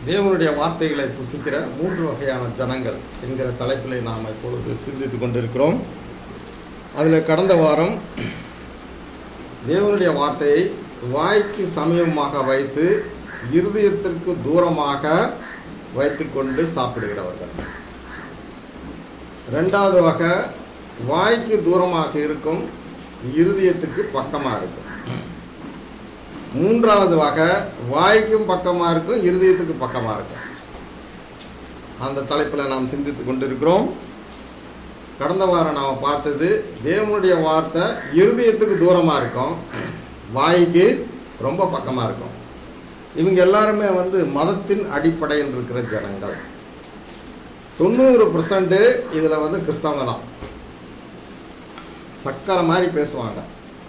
தேவனுடைய வார்த்தைகளை புசிக்கிற மூன்று வகையான ஜனங்கள் என்கிற தலைப்பில் நாம் இப்பொழுது சிந்தித்து கொண்டிருக்கிறோம் அதில் கடந்த வாரம் தேவனுடைய வார்த்தையை வாய்க்கு சமீபமாக வைத்து இருதயத்திற்கு தூரமாக வைத்துக்கொண்டு சாப்பிடுகிறவர்கள் ரெண்டாவது வகை வாய்க்கு தூரமாக இருக்கும் இருதயத்துக்கு பக்கமாக இருக்கும் மூன்றாவது வகை வாய்க்கும் பக்கமாக இருக்கும் இருதயத்துக்கு பக்கமாக இருக்கும் அந்த தலைப்பில் நாம் சிந்தித்து கொண்டிருக்கிறோம் கடந்த வாரம் நாம் பார்த்தது தேவனுடைய வார்த்தை இருதயத்துக்கு தூரமாக இருக்கும் வாய்க்கு ரொம்ப பக்கமாக இருக்கும் இவங்க எல்லாருமே வந்து மதத்தின் அடிப்படையில் இருக்கிற ஜனங்கள் தொண்ணூறு பர்சன்ட்டு இதில் வந்து கிறிஸ்தவங்க தான் சக்கரை மாதிரி பேசுவாங்க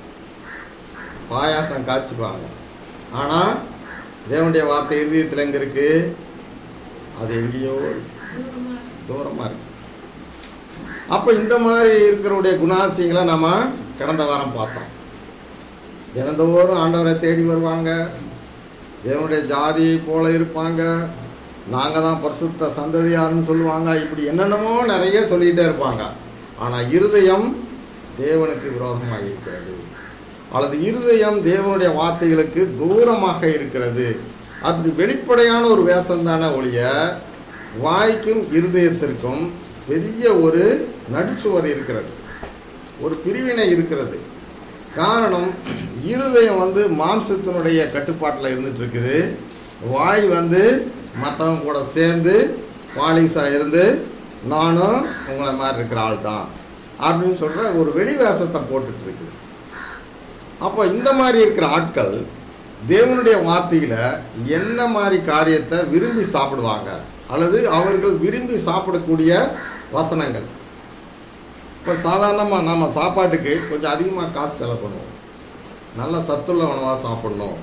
பாயாசம் காய்ச்சிக்குவாங்க ஆனால் தேவனுடைய வார்த்தை இருதயத்தில் எங்கே இருக்குது அது எங்கேயோ இருக்கு தூரமாக இருக்கு அப்போ இந்த மாதிரி இருக்கிறவுடைய குணாசியங்களை நம்ம கடந்த வாரம் பார்த்தோம் தினந்தோறும் ஆண்டவரை தேடி வருவாங்க தேவனுடைய ஜாதியை போல இருப்பாங்க நாங்கள் தான் பரிசுத்த சந்ததியார்னு சொல்லுவாங்க இப்படி என்னென்னமோ நிறைய சொல்லிகிட்டே இருப்பாங்க ஆனால் இருதயம் தேவனுக்கு விரோதமாக இருக்கிறது அல்லது இருதயம் தேவனுடைய வார்த்தைகளுக்கு தூரமாக இருக்கிறது அப்படி வெளிப்படையான ஒரு வேஷம் தானே ஒழிய வாய்க்கும் இருதயத்திற்கும் பெரிய ஒரு நடுச்சுவர் இருக்கிறது ஒரு பிரிவினை இருக்கிறது காரணம் இருதயம் வந்து மாம்சத்தினுடைய கட்டுப்பாட்டில் இருந்துட்டு இருக்குது வாய் வந்து மற்றவங்க கூட சேர்ந்து பாலிசாக இருந்து நானும் உங்களை மாதிரி இருக்கிற ஆள் தான் அப்படின்னு சொல்கிற ஒரு வெளி வேஷத்தை போட்டுட்டு இருக்குது அப்போ இந்த மாதிரி இருக்கிற ஆட்கள் தேவனுடைய வார்த்தையில் என்ன மாதிரி காரியத்தை விரும்பி சாப்பிடுவாங்க அல்லது அவர்கள் விரும்பி சாப்பிடக்கூடிய வசனங்கள் இப்போ சாதாரணமாக நம்ம சாப்பாட்டுக்கு கொஞ்சம் அதிகமாக காசு செலவு பண்ணுவோம் நல்ல சத்துள்ள உணவாக சாப்பிடணும்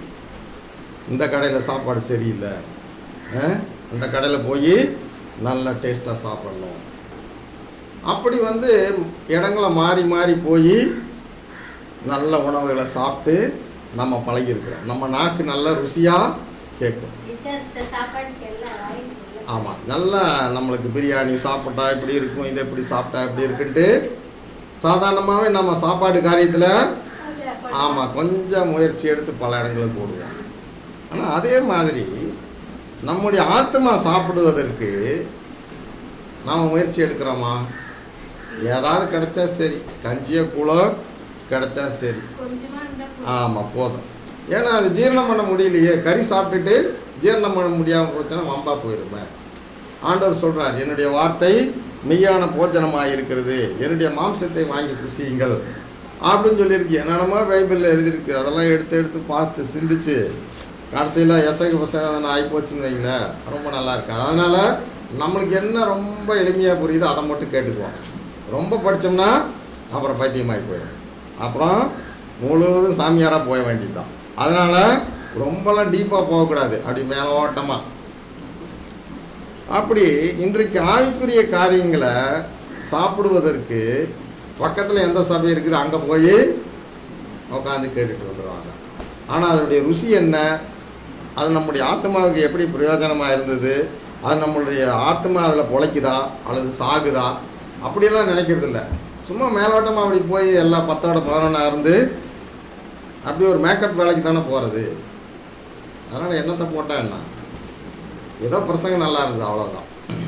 இந்த கடையில் சாப்பாடு சரியில்லை அஹ், அந்த கடையில் போய் நல்ல டேஸ்ட்டாக சாப்பிடணும் அப்படி வந்து இடங்களை மாறி மாறி போய் நல்ல உணவுகளை சாப்பிட்டு நம்ம பழகியிருக்கிறோம் நம்ம நாக்கு நல்ல ருசியாக கேட்கும் விசேஷ சாப்பாடுக்கு எல்லாம் வாங்கி ஆமாம் நல்லா நம்மளுக்கு பிரியாணி சாப்பிட்டா இப்படி இருக்கும் இதை இப்படி சாப்பிட்டா இப்படி இருக்குன்ட்டு சாதாரணமாகவே நம்ம சாப்பாடு காரியத்தில் ஆமாம் கொஞ்சம் முயற்சி எடுத்து பல இடங்களுக்கு ஓடுவோம் ஆனால் அதே மாதிரி நம்முடைய ஆத்மா சாப்பிடுவதற்கு நாம் முயற்சி எடுக்கிறோமா ஏதாவது கிடைச்சா சரி கஞ்சியோ கூழோ கிடைச்சா சரி கொஞ்சமா இருந்தா போதும். ஆமாம் போதும் ஏன்னா அது ஜீரணம் பண்ண முடியலையே கறி சாப்பிட்டுட்டு ஜீரணம் பண்ண முடியாமல் போச்சுன்னா வம்பா போயிருமே ஆண்டவர் சொல்றார் என்னுடைய வார்த்தை மெய்யான போஜனமாக இருக்கிறது என்னுடைய மாம்சத்தை வாங்கி புசியுங்கள் அப்படின்னு சொல்லியிருக்கு என்னென்னமோ பைபிளில் எழுதியிருக்கு அதெல்லாம் எடுத்து எடுத்து பார்த்து சிந்திச்சு கடைசியில் எசகு பசகதனை ஆகிப்போச்சுன்னு வைங்களேன் ரொம்ப நல்லா இருக்கு அதனால் நம்மளுக்கு என்ன ரொம்ப எளிமையாக புரியுதோ அதை மட்டும் கேட்டுக்குவோம் ரொம்ப படித்தோம்னா அப்புறம் பைத்தியமாகி போயிடும் அப்புறம் முழுவதும் சாமியாராக போக வேண்டியது தான் அதனால் ரொம்பலாம் டீப்பாக போகக்கூடாது அப்படி மேலோட்டமாக அப்படி இன்றைக்கு ஆவிக்குரிய காரியங்களை சாப்பிடுவதற்கு பக்கத்தில் எந்த சபை இருக்குது அங்கே போய் உட்காந்து கேட்டுட்டு வந்துடுவாங்க ஆனால் அதனுடைய ருசி என்ன அது நம்முடைய ஆத்மாவுக்கு எப்படி பிரயோஜனமாக இருந்தது அது நம்மளுடைய ஆத்மா அதில் பொழைக்குதா அல்லது சாகுதா அப்படியெல்லாம் நினைக்கிறது இல்லை சும்மா மேலோட்டமாக அப்படி போய் எல்லாம் பத்தோட பதினொன்றா இருந்து அப்படி ஒரு மேக்கப் வேலைக்கு தானே போகிறது அதனால் என்னத்தை போட்டால் என்ன ஏதோ பிரசங்கம் நல்லா இருந்தது அவ்வளோதான்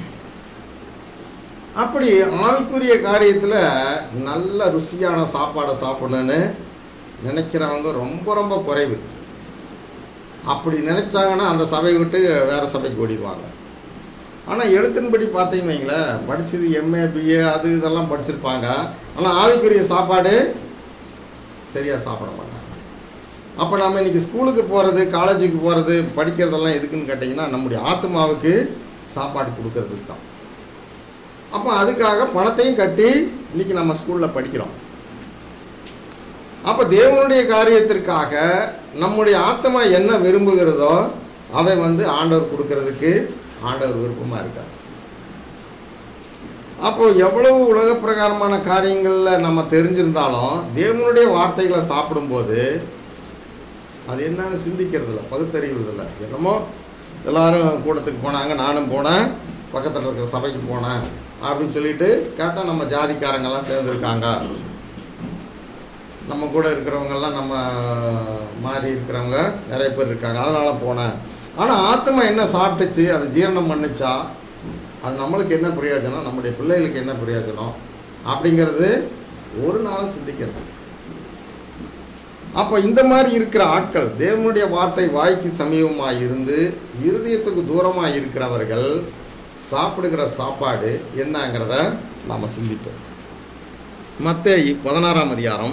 அப்படி ஆவிக்குரிய காரியத்தில் நல்ல ருசியான சாப்பாடை சாப்பிடணுன்னு நினைக்கிறவங்க ரொம்ப ரொம்ப குறைவு அப்படி நினைச்சாங்கன்னா அந்த சபை விட்டு வேறு சபைக்கு ஓடிடுவாங்க ஆனால் எழுத்தின்படி பார்த்தீங்கன்னு வைங்களேன் படித்தது எம்ஏ பிஏ அது இதெல்லாம் படிச்சிருப்பாங்க ஆனால் ஆவிக்குரிய சாப்பாடு சரியாக சாப்பிட மாட்டாங்க அப்போ நம்ம இன்றைக்கி ஸ்கூலுக்கு போகிறது காலேஜுக்கு போகிறது படிக்கிறதெல்லாம் எதுக்குன்னு கேட்டிங்கன்னா நம்முடைய ஆத்மாவுக்கு சாப்பாடு கொடுக்கறதுக்கு தான் அப்போ அதுக்காக பணத்தையும் கட்டி இன்றைக்கி நம்ம ஸ்கூலில் படிக்கிறோம் அப்போ தேவனுடைய காரியத்திற்காக நம்முடைய ஆத்மா என்ன விரும்புகிறதோ அதை வந்து ஆண்டவர் கொடுக்கறதுக்கு ஆண்டவர் விருப்பமாக இருக்கார் அப்போ எவ்வளவு உலக பிரகாரமான காரியங்களில் நம்ம தெரிஞ்சிருந்தாலும் தேவனுடைய வார்த்தைகளை சாப்பிடும்போது அது என்னன்னு சிந்திக்கிறது இல்லை பகுத்தறிவது இல்லை என்னமோ எல்லாரும் கூட்டத்துக்கு போனாங்க நானும் போனேன் பக்கத்தில் இருக்கிற சபைக்கு போனேன் அப்படின்னு சொல்லிட்டு கேட்டால் நம்ம ஜாதிக்காரங்கெல்லாம் சேர்ந்துருக்காங்க நம்ம கூட இருக்கிறவங்கெல்லாம் நம்ம மாதிரி இருக்கிறவங்க நிறைய பேர் இருக்காங்க அதனால் போனேன் ஆனால் ஆத்மா என்ன சாப்பிட்டுச்சு அது ஜீரணம் பண்ணுச்சா அது நம்மளுக்கு என்ன பிரயோஜனம் நம்முடைய பிள்ளைகளுக்கு என்ன பிரயோஜனம் அப்படிங்கிறது ஒரு நாளும் சிந்திக்கிறது அப்போ இந்த மாதிரி இருக்கிற ஆட்கள் தேவனுடைய வார்த்தை வாய்க்கு சமீபமாக இருந்து இருதயத்துக்கு தூரமாக இருக்கிறவர்கள் சாப்பிடுகிற சாப்பாடு என்னங்கிறத நாம் சிந்திப்போம் மத்தேயு பதினாறாம் அதிகாரம்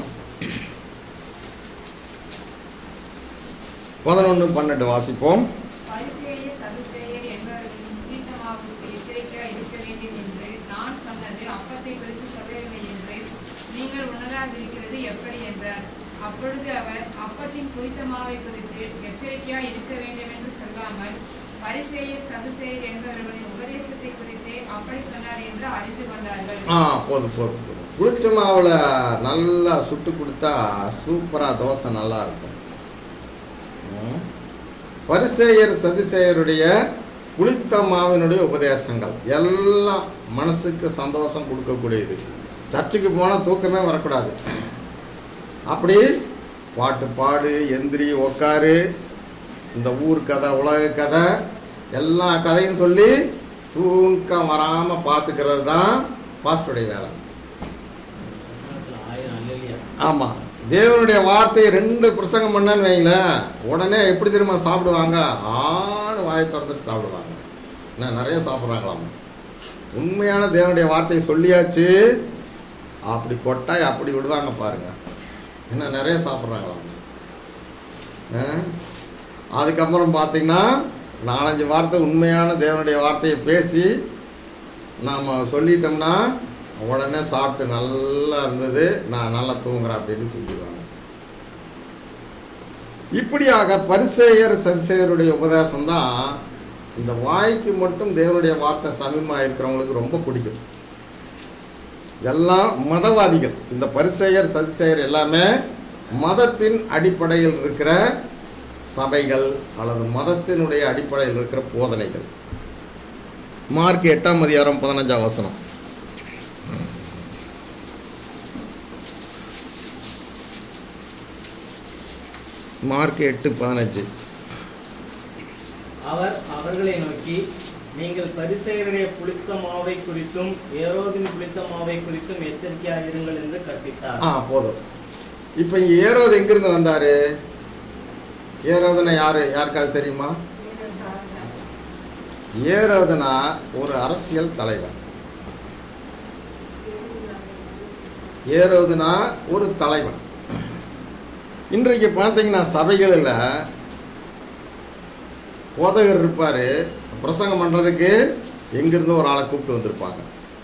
பதினொன்று பன்னெண்டு வாசிப்போம் பரிசேயர், சதுசேயர் என்பவர்களின் சுத்தமாவுக்கு எச்சரிக்கையாய் இருக்க வேண்டும் என்று நான் சொன்னது அப்பத்தை குறித்து சொல்லவில்லை என்று நீங்கள் உணராதிருக்கிறது எப்படி என்றார் அப்பொழுது அவர் அப்பத்தின் புளித்தமாவை குறித்து எச்சரிக்கையாய் இருக்க வேண்டும் என்று சொல்லாமல் பரிசேயர் சதுசேயர் என்பவர்களின் உபதேசத்தை குறித்து அப்படி சொன்னார் என்று அறிந்து கொண்டார்கள் ஆ போதும் போதும் போதும் புளிச்ச மாவில் நல்லா சுட்டு கொடுத்தா சூப்பராக தோசை நல்லா இருக்கும் ம். பரிசேயர் சதிசேயருடைய புளித்த மாவினுடைய உபதேசங்கள் எல்லாம் மனசுக்கு சந்தோஷம் கொடுக்கக்கூடியது சர்ச்சுக்கு போனால் தூக்கமே வரக்கூடாது அப்படி பாட்டு பாடு எந்திரி உக்காரு இந்த ஊர் கதை உலக கதை எல்லா கதையும் சொல்லி தூக்கம் வராமல் பார்த்துக்கிறது தான் பாஸ்டருடைய வேலை வசனத்துல ஆயிரம் அல்லையா ஆமாம் தேவனுடைய வார்த்தையை ரெண்டு பிரசங்கம் பண்ணேன்னு வைங்களேன் உடனே எப்படி திரும்ப சாப்பிடுவாங்க ஆணு வாயை திறந்துட்டு சாப்பிடுவாங்க என்ன நிறைய சாப்பிட்றாங்களாம் உண்மையான தேவனுடைய வார்த்தையை சொல்லியாச்சு அப்படி கொட்டாய் அப்படி விடுவாங்க பாருங்க என்ன நிறைய சாப்பிட்றாங்களாம் ஆ? அதுக்கப்புறம் பார்த்தீங்கன்னா நாலஞ்சு வார்த்தை உண்மையான தேவனுடைய வார்த்தையை பேசி நாம் சொல்லிட்டோம்னா உடனே சாப்பிட்டு நல்லா இருந்தது நான் நல்லா தூங்குறேன் அப்படின்னு சொல்லிடுவாங்க இப்படியாக பரிசேயர் சதிசேயருடைய உபதேசம் தான் இந்த வாய்க்கு மட்டும் தேவனுடைய வார்த்தை சமீபமாக இருக்கிறவங்களுக்கு ரொம்ப பிடிக்கும் எல்லாம் மதவாதிகள் இந்த பரிசேயர் சதிசேயர் எல்லாமே மதத்தின் அடிப்படையில் இருக்கிற சபைகள் அல்லது மதத்தினுடைய அடிப்படையில் இருக்கிற போதனைகள் மார்க் எட்டாம் அதிகாரம் பதினஞ்சாம் வசனம் மார்க் எட்டு பதினஞ்சு அவர் அவர்களை நோக்கி நீங்கள் பரிசேயருடைய புளித்த மாவை குறித்தும் ஏரோதின் புளித்த மாவை குறித்தும் எச்சரிக்கையாக இருங்கள் என்று கற்பித்தார் ஆ போதும் இப்போ இங்கே ஏரோது எங்கிருந்து வந்தார் ஏரோதுனா யார் யாருக்காவது தெரியுமா ஏரோதுனா ஒரு அரசியல் தலைவர் ஏரோதுனா ஒரு தலைவன் இன்றைக்கு பார்த்தீங்கன்னா சபைகளில் போதகர் இருப்பார் பிரசங்கம் பண்ணுறதுக்கு எங்கேருந்து ஒரு ஆளை கூப்பிட்டு வந்திருப்பாங்க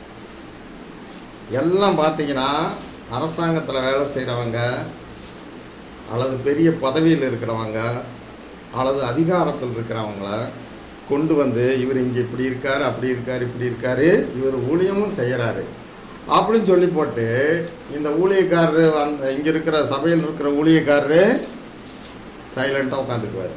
எல்லாம் பார்த்தீங்கன்னா அரசாங்கத்தில் வேலை செய்கிறவங்க அல்லது பெரிய பதவியில் இருக்கிறவங்க அல்லது அதிகாரத்தில் இருக்கிறவங்கள கொண்டு வந்து இவர் இங்கே இப்படி இருக்கார் அப்படி இருக்கார் இப்படி இருக்கார் இவர் ஊழியமும் செய்கிறாரு அப்படின்னு சொல்லி போட்டு இந்த ஊழியக்காரரு அந்த இங்கே இருக்கிற சபையில் இருக்கிற ஊழியக்காரரு சைலண்ட்டாக உட்காந்துக்குவார்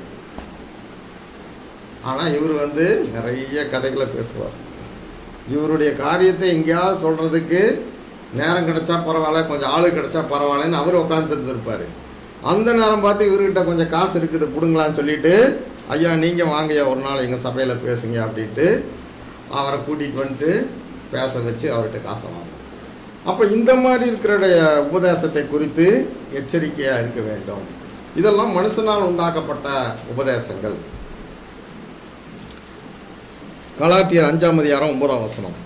ஆனால் இவர் வந்து நிறைய கதைகளை பேசுவார் இவருடைய காரியத்தை எங்கேயாவது சொல்கிறதுக்கு நேரம் கிடைச்சா பரவாயில்ல கொஞ்சம் ஆளு கிடைச்சா பரவாயில்லன்னு அவர் உட்காந்துட்டு இருப்பார் அந்த நேரம் பார்த்து இவர்கிட்ட கொஞ்சம் காசு இருக்குது பிடுங்களான்னு சொல்லிட்டு ஐயா நீங்கள் வாங்கய்யா ஒரு நாள் எங்கள் சபையில் பேசுங்க அப்படின்ட்டு அவரை கூட்டிகிட்டு வந்துட்டு பேச வச்சு அவர்கிட்ட காசை வாங்க அப்போ இந்த மாதிரி இருக்கிற உபதேசத்தை குறித்து எச்சரிக்கையாக இருக்க வேண்டும் இதெல்லாம் மனுஷனால் உண்டாக்கப்பட்ட உபதேசங்கள் கலாத்தியர் அஞ்சாம் அதிகாரம் ஒன்பதாம் வசனம்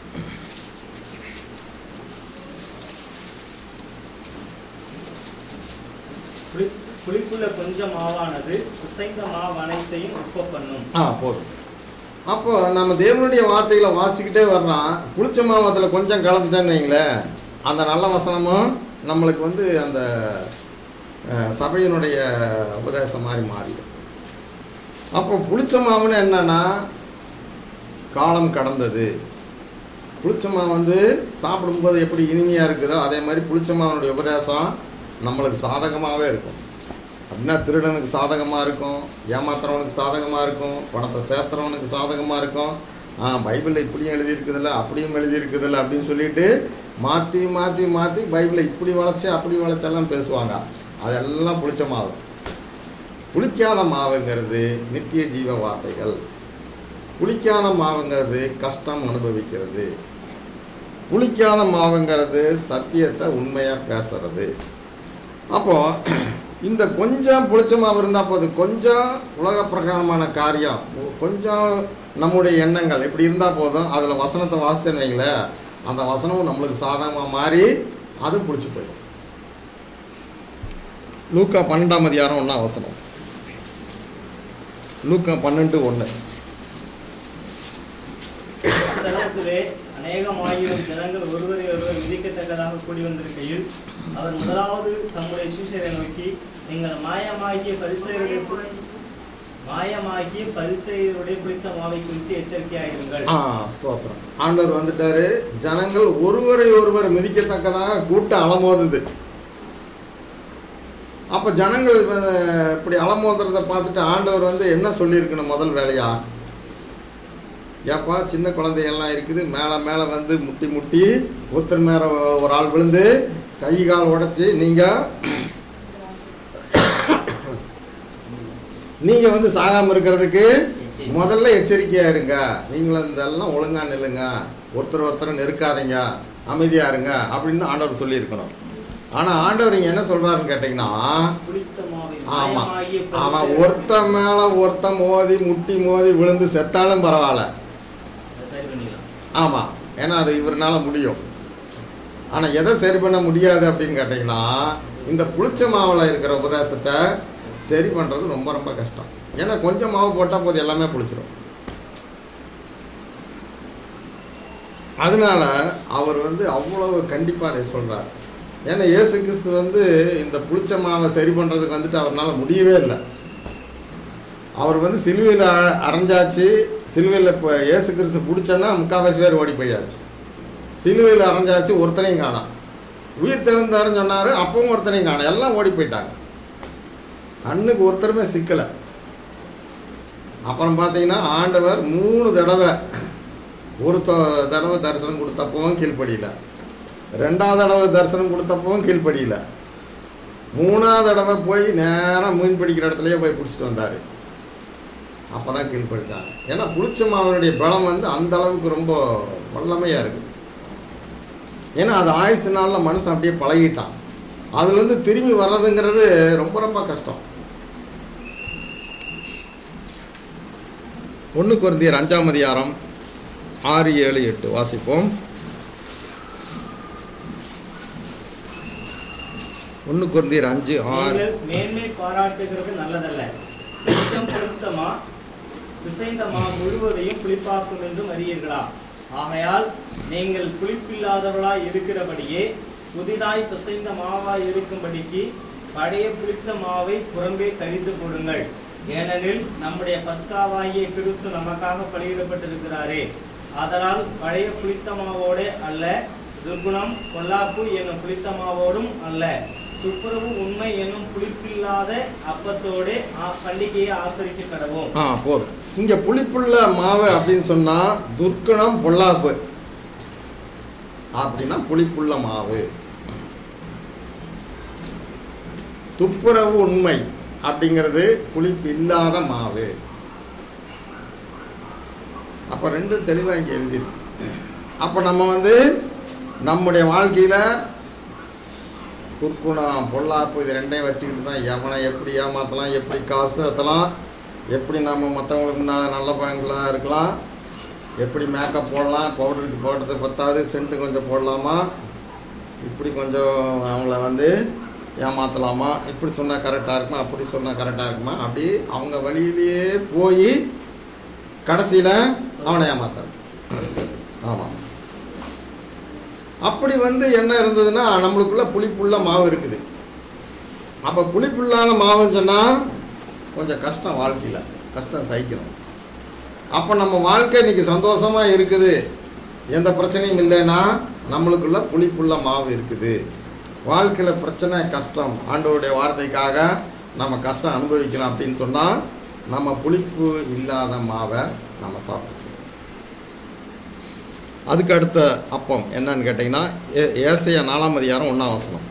புளி- புளிப்புள்ள கொஞ்சம் மாவானது பிசைந்த மாவு அனைத்தையும் உப்ப பண்ணும் ஆ போதும் அப்போ நம்ம தேவனுடைய வார்த்தைகளை வாசிக்கிட்டே வர்றோம் புளிச்ச மாவு அதில் கொஞ்சம் கலந்துட்டேன்னு வைங்களேன் அந்த நல்ல வசனமும் நம்மளுக்கு வந்து அந்த அஹ், சபையினுடைய உபதேசம் மாதிரி மாறிடும் அப்போ புளிச்ச மாவுன்னு என்னன்னா காலம் கடந்தது புளிச்ச மாவு வந்து சாப்பிடும்போது எப்படி இனிமையாக இருக்குதோ அதே மாதிரி புளிச்ச மாவனுடைய உபதேசம் நம்மளுக்கு சாதகமாகவே இருக்கும் அப்படின்னா திருடனுக்கு சாதகமாக இருக்கும் ஏமாத்துறவனுக்கு சாதகமாக இருக்கும் பணத்தை சேர்த்துறவனுக்கு சாதகமாக இருக்கும் ஆ பைபிளில் இப்படியும் எழுதியிருக்குதில்ல அப்படியும் எழுதியிருக்குதில்ல அப்படின்னு சொல்லிட்டு மாற்றி மாற்றி மாற்றி பைபிளை இப்படி வளைச்சி அப்படி வளைச்செல்லாம் பேசுவாங்க அதெல்லாம் புளிச்ச மாவு புளிக்காத மாவுங்கிறது நித்திய ஜீவ வார்த்தைகள் புளிக்காத மாவுங்கிறது கஷ்டம் அனுபவிக்கிறது புளிக்காத மாவுங்கிறது சத்தியத்தை உண்மையாக பேசுறது அப்போது இந்த கொஞ்சம் புளிச்ச மாவு இருந்தால் போதும் கொஞ்சம் உலக பிரகாரமான காரியம் கொஞ்சம் நம்முடைய எண்ணங்கள் இப்படி இருந்தால் போதும் அதில் வசனத்தை வாசிச்சேன்னு வைங்களேன் அந்த வசனம் நம்மளுக்கு சாதகமாக மாறி அதுவும் பிடிச்சி போயிடும் லூக்கா பன்னெண்டாம் அதிகாரம் ஒன்றா வசனம் லூக்கா பன்னெண்டு ஒன்று அத்தலத்திலே அநேகமாயிரம் ஜனங்கள் ஒருவரை ஒருவர் மிதிக்கத்தக்கதாக கூடி வந்திருக்கையில் அவர் முதலாவது தம்முடைய சீஷரை நோக்கி நீங்கள் மாயமாகிய பரிசெயருடைய பு- மாயமாகிய பரிசெயருடைய குறித்த மாவை குறித்து எச்சரிக்கையாயிருங்கள் ஆ ஸ்தோத்திரம் ஆண்டவர் வந்துட்டாரு ஜனங்கள் ஒருவரை ஒருவர் மிதிக்கத்தக்கதாக கூட்டம் அலமோதுது அப்போ ஜனங்கள் வ- இப்படி அலமோதுறதை பார்த்துட்டு ஆண்டவர் வந்து என்ன சொல்லியிருக்கணும் முதல் வேலையா ஏப்பா சின்ன குழந்தைகள்லாம் இருக்குது மேலே மேலே வந்து முட்டி முட்டி ஒருத்தர் மேலே ஒரு ஆள் விழுந்து கை கால் உடைச்சி நீங்கள் நீங்கள் வந்து சாகாமல் இருக்கிறதுக்கு முதல்ல எச்சரிக்கையாக இருங்க நீங்களும் இதெல்லாம் ஒழுங்கா நில்லுங்க ஒருத்தர் ஒருத்தரை நெருக்காதீங்க அமைதியாக இருங்க அப்படின்னு ஆண்டவர் சொல்லியிருக்கணும் ஆனால் ஆண்டவர் இங்கே என்ன சொல்கிறாருன்னு கேட்டிங்கன்னா புளித்த மாவை ஆமாம் மாயமாகிய ஆமாம் பரிசேயருடைய- ஒருத்தன் மேலே ஒருத்தன் மோதி முட்டி மோதி விழுந்து செத்தாலும் பரவாயில்ல அதை சரி பண்ணிக்கலாம் ஆமாம் ஏன்னா அது இவர்னால முடியும் ஆனால் எதை சரி பண்ண முடியாது அப்படின்னு கேட்டிங்கன்னா இந்த புளிச்ச மாவில் இருக்கிற உபதேசத்தை சரி பண்ணுறது ரொம்ப ரொம்ப கஷ்டம் ஏன்னா கொஞ்சம் மாவு போட்டால் போது எல்லாமே புளிச்சிரும் அதனால அவர் வந்து அவ்வளவு கண்டிப்பாக அதை சொல்கிறார் ஏன்னா இயேசு கிறிஸ்து வந்து இந்த புளிச்ச மாவை சரி பண்ணுறதுக்கு வந்துட்டு அவர்னால முடியவே இல்லை அவர் வந்து சிலுவையில் அ- அரைஞ்சாச்சு சிலுவையில் இப்போ இயேசு கிறிஸ்து பிடிச்சோன்னா முக்கால்வாசி பேர் ஓடி போயாச்சு சிலுவையில் அரைஞ்சாச்சு ஒருத்தனையும் காணோம் உயிர் தெழுந்தாருன்னு சொன்னார் அப்பவும் ஒருத்தனையும் காணோம் எல்லாம் ஓடி போயிட்டாங்க கண்ணுக்கு ஒருத்தருமே சிக்கலை அப்புறம் பார்த்தீங்கன்னா ஆண்டவர் மூணு தடவை ஒரு தொ- தடவை தரிசனம் கொடுத்தப்பவும் கீழ்ப்படியில ரெண்டாவது தடவை தரிசனம் கொடுத்தப்பவும் கீழ்ப்படியில மூணாவது தடவை போய் நேராக மீன் பிடிக்கிற இடத்துலயே போய் பிடிச்சிட்டு வந்தார் அப்போ தான் கீழ்ப்படிச்சாங்க ஏன்னா புளிச்ச மாவனுடைய பலம் வந்து அந்த அளவுக்கு ரொம்ப வல்லமையாக இருக்குது ஏன்னா அது ஆயுசு நாளில் மனுஷன் அப்படியே பழகிட்டான் அதுலேருந்து திரும்பி வர்றதுங்கிறது ரொம்ப ரொம்ப கஷ்டம் ஒன்று குருந்தியர் அஞ்சாம் அதிகாரம் ஆறு ஏழு எட்டு வாசிப்போம் ஒன்று குருந்தியர் அஞ்சு ஆறு நீங்கள் மேன்மை பாராட்டுகிறது நல்லதல்ல கொஞ்சம் பொருத்தமா பிசைந்த மா முழுவதையும் புளிப்பாக்கும் என்றும் அறியீர்களா ஆகையால் நீங்கள் புளிப்பில்லாதவர்களாய் இருக்கிறபடியே புதிதாய் பிசைந்த மாவாய் இருக்கும்படிக்கு பழைய புளித்த மாவை புறம்பே கழித்து போடுங்கள் ஏனெனில் நம்முடைய பஸ்காவாகிய கிறிஸ்து நமக்காக பலியிடப்பட்டிருக்கிறாரே அதனால் பழைய புளித்த மாவோடே அல்ல துர்குணம் பொல்லாப்பு என்னும் புளித்த மாவோடும் அல்ல துப்புரவு உண்மை என்னும் புளிப்பில்லாத அப்பத்தோடே ஆ- பண்டிகையை ஆசரிக்க கடவோம் ஆ போதும் இங்கே புளிப்புள்ள மாவு அப்படின்னு சொன்னால் துர்க்கணம் பொல்லாப்பு அப்படின்னா புளிப்புள்ள மாவு துப்புரவு உண்மை அப்படிங்கிறது புளிப்பு இல்லாத மாவு அப்போ ரெண்டும் தெளிவாக இங்கே எழுதியிருக்கு அப்போ நம்ம வந்து நம்முடைய வாழ்க்கையில் துர்க்குணம் பொல்லாப்பு இது ரெண்டையும் வச்சுக்கிட்டு தான் எவனை எப்படி ஏமாற்றலாம் எப்படி காசு ஏற்றலாம் எப்படி நம்ம மற்றவங்களுக்கு முன்னால் நல்ல பயன்களாக இருக்கலாம் எப்படி மேக்கப் போடலாம் பவுடருக்கு போடுறது பத்தாது சென்ட்டு கொஞ்சம் போடலாமா இப்படி கொஞ்சம் அவங்கள வந்து ஏமாற்றலாமா இப்படி சொன்னால் கரெக்டாக இருக்குமா அப்படி சொன்னால் கரெக்டாக இருக்குமா அப்படி அவங்க வழியிலேயே போய் கடைசியில் அவனை ஏமாத்துறது ஆமாம் அப்படி வந்து என்ன இருந்ததுன்னா நம்மளுக்குள்ள புளிப்புள்ள மாவு இருக்குது அப்போ புளிப்புள்ளாத மாவுன்னு சொன்னால் கொஞ்சம் கஷ்டம் வாழ்க்கையில் கஷ்டம் சகிக்கணும் அப்போ நம்ம வாழ்க்கை இன்னைக்கு சந்தோஷமாக இருக்குது எந்த பிரச்சனையும் இல்லைன்னா நம்மளுக்குள்ள புளிப்புள்ள மாவு இருக்குது வாழ்க்கையில் பிரச்சனை கஷ்டம் ஆண்டவருடைய வார்த்தைக்காக நம்ம கஷ்டம் அனுபவிக்கிறோம் அப்படின்னு சொன்னால் நம்ம புளிப்பு இல்லாத மாவை நம்ம சாப்பிடுவோம் அதுக்கு அடுத்த அப்பம் என்னன்னு கேட்டிங்கன்னா ஏ ஏசையா நாலாம் அதிகாரம் ஒன்றாம் வசனம்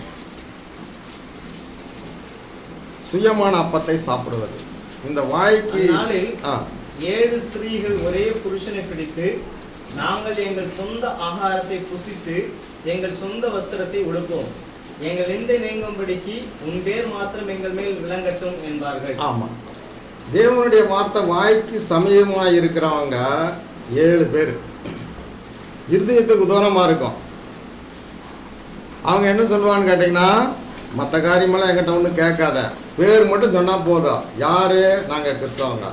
சுயமான அப்பத்தை சாப்பிடுவது இந்த வாய்க்கு அந்நாளில் ஆ ஏழு ஸ்திரீகள் ஒரே புருஷனை பிடித்து நாங்கள் எங்கள் சொந்த ஆகாரத்தை புசித்து எங்கள் சொந்த வஸ்திரத்தை உடுப்போம் எங்கள் நிந்தை நீங்கும்படிக்கு உன் பேர் மாத்திரம் எங்கள் மேல் விளங்கட்டும் என்பார்கள் ஆமாம் தேவனுடைய வார்த்தை வாய்க்கு சமயமாக இருக்கிறவங்க ஏழு பேர் இருதயத்துக்கு தூரமாக இருக்கும் அவங்க என்ன சொல்லுவான்னு கேட்டிங்கன்னா மற்ற காரியமெல்லாம் என்கிட்ட ஒன்றும் கேட்காத பேர் மட்டும் சொன்னால் போதும் யார் நாங்கள் கிறிஸ்தவங்க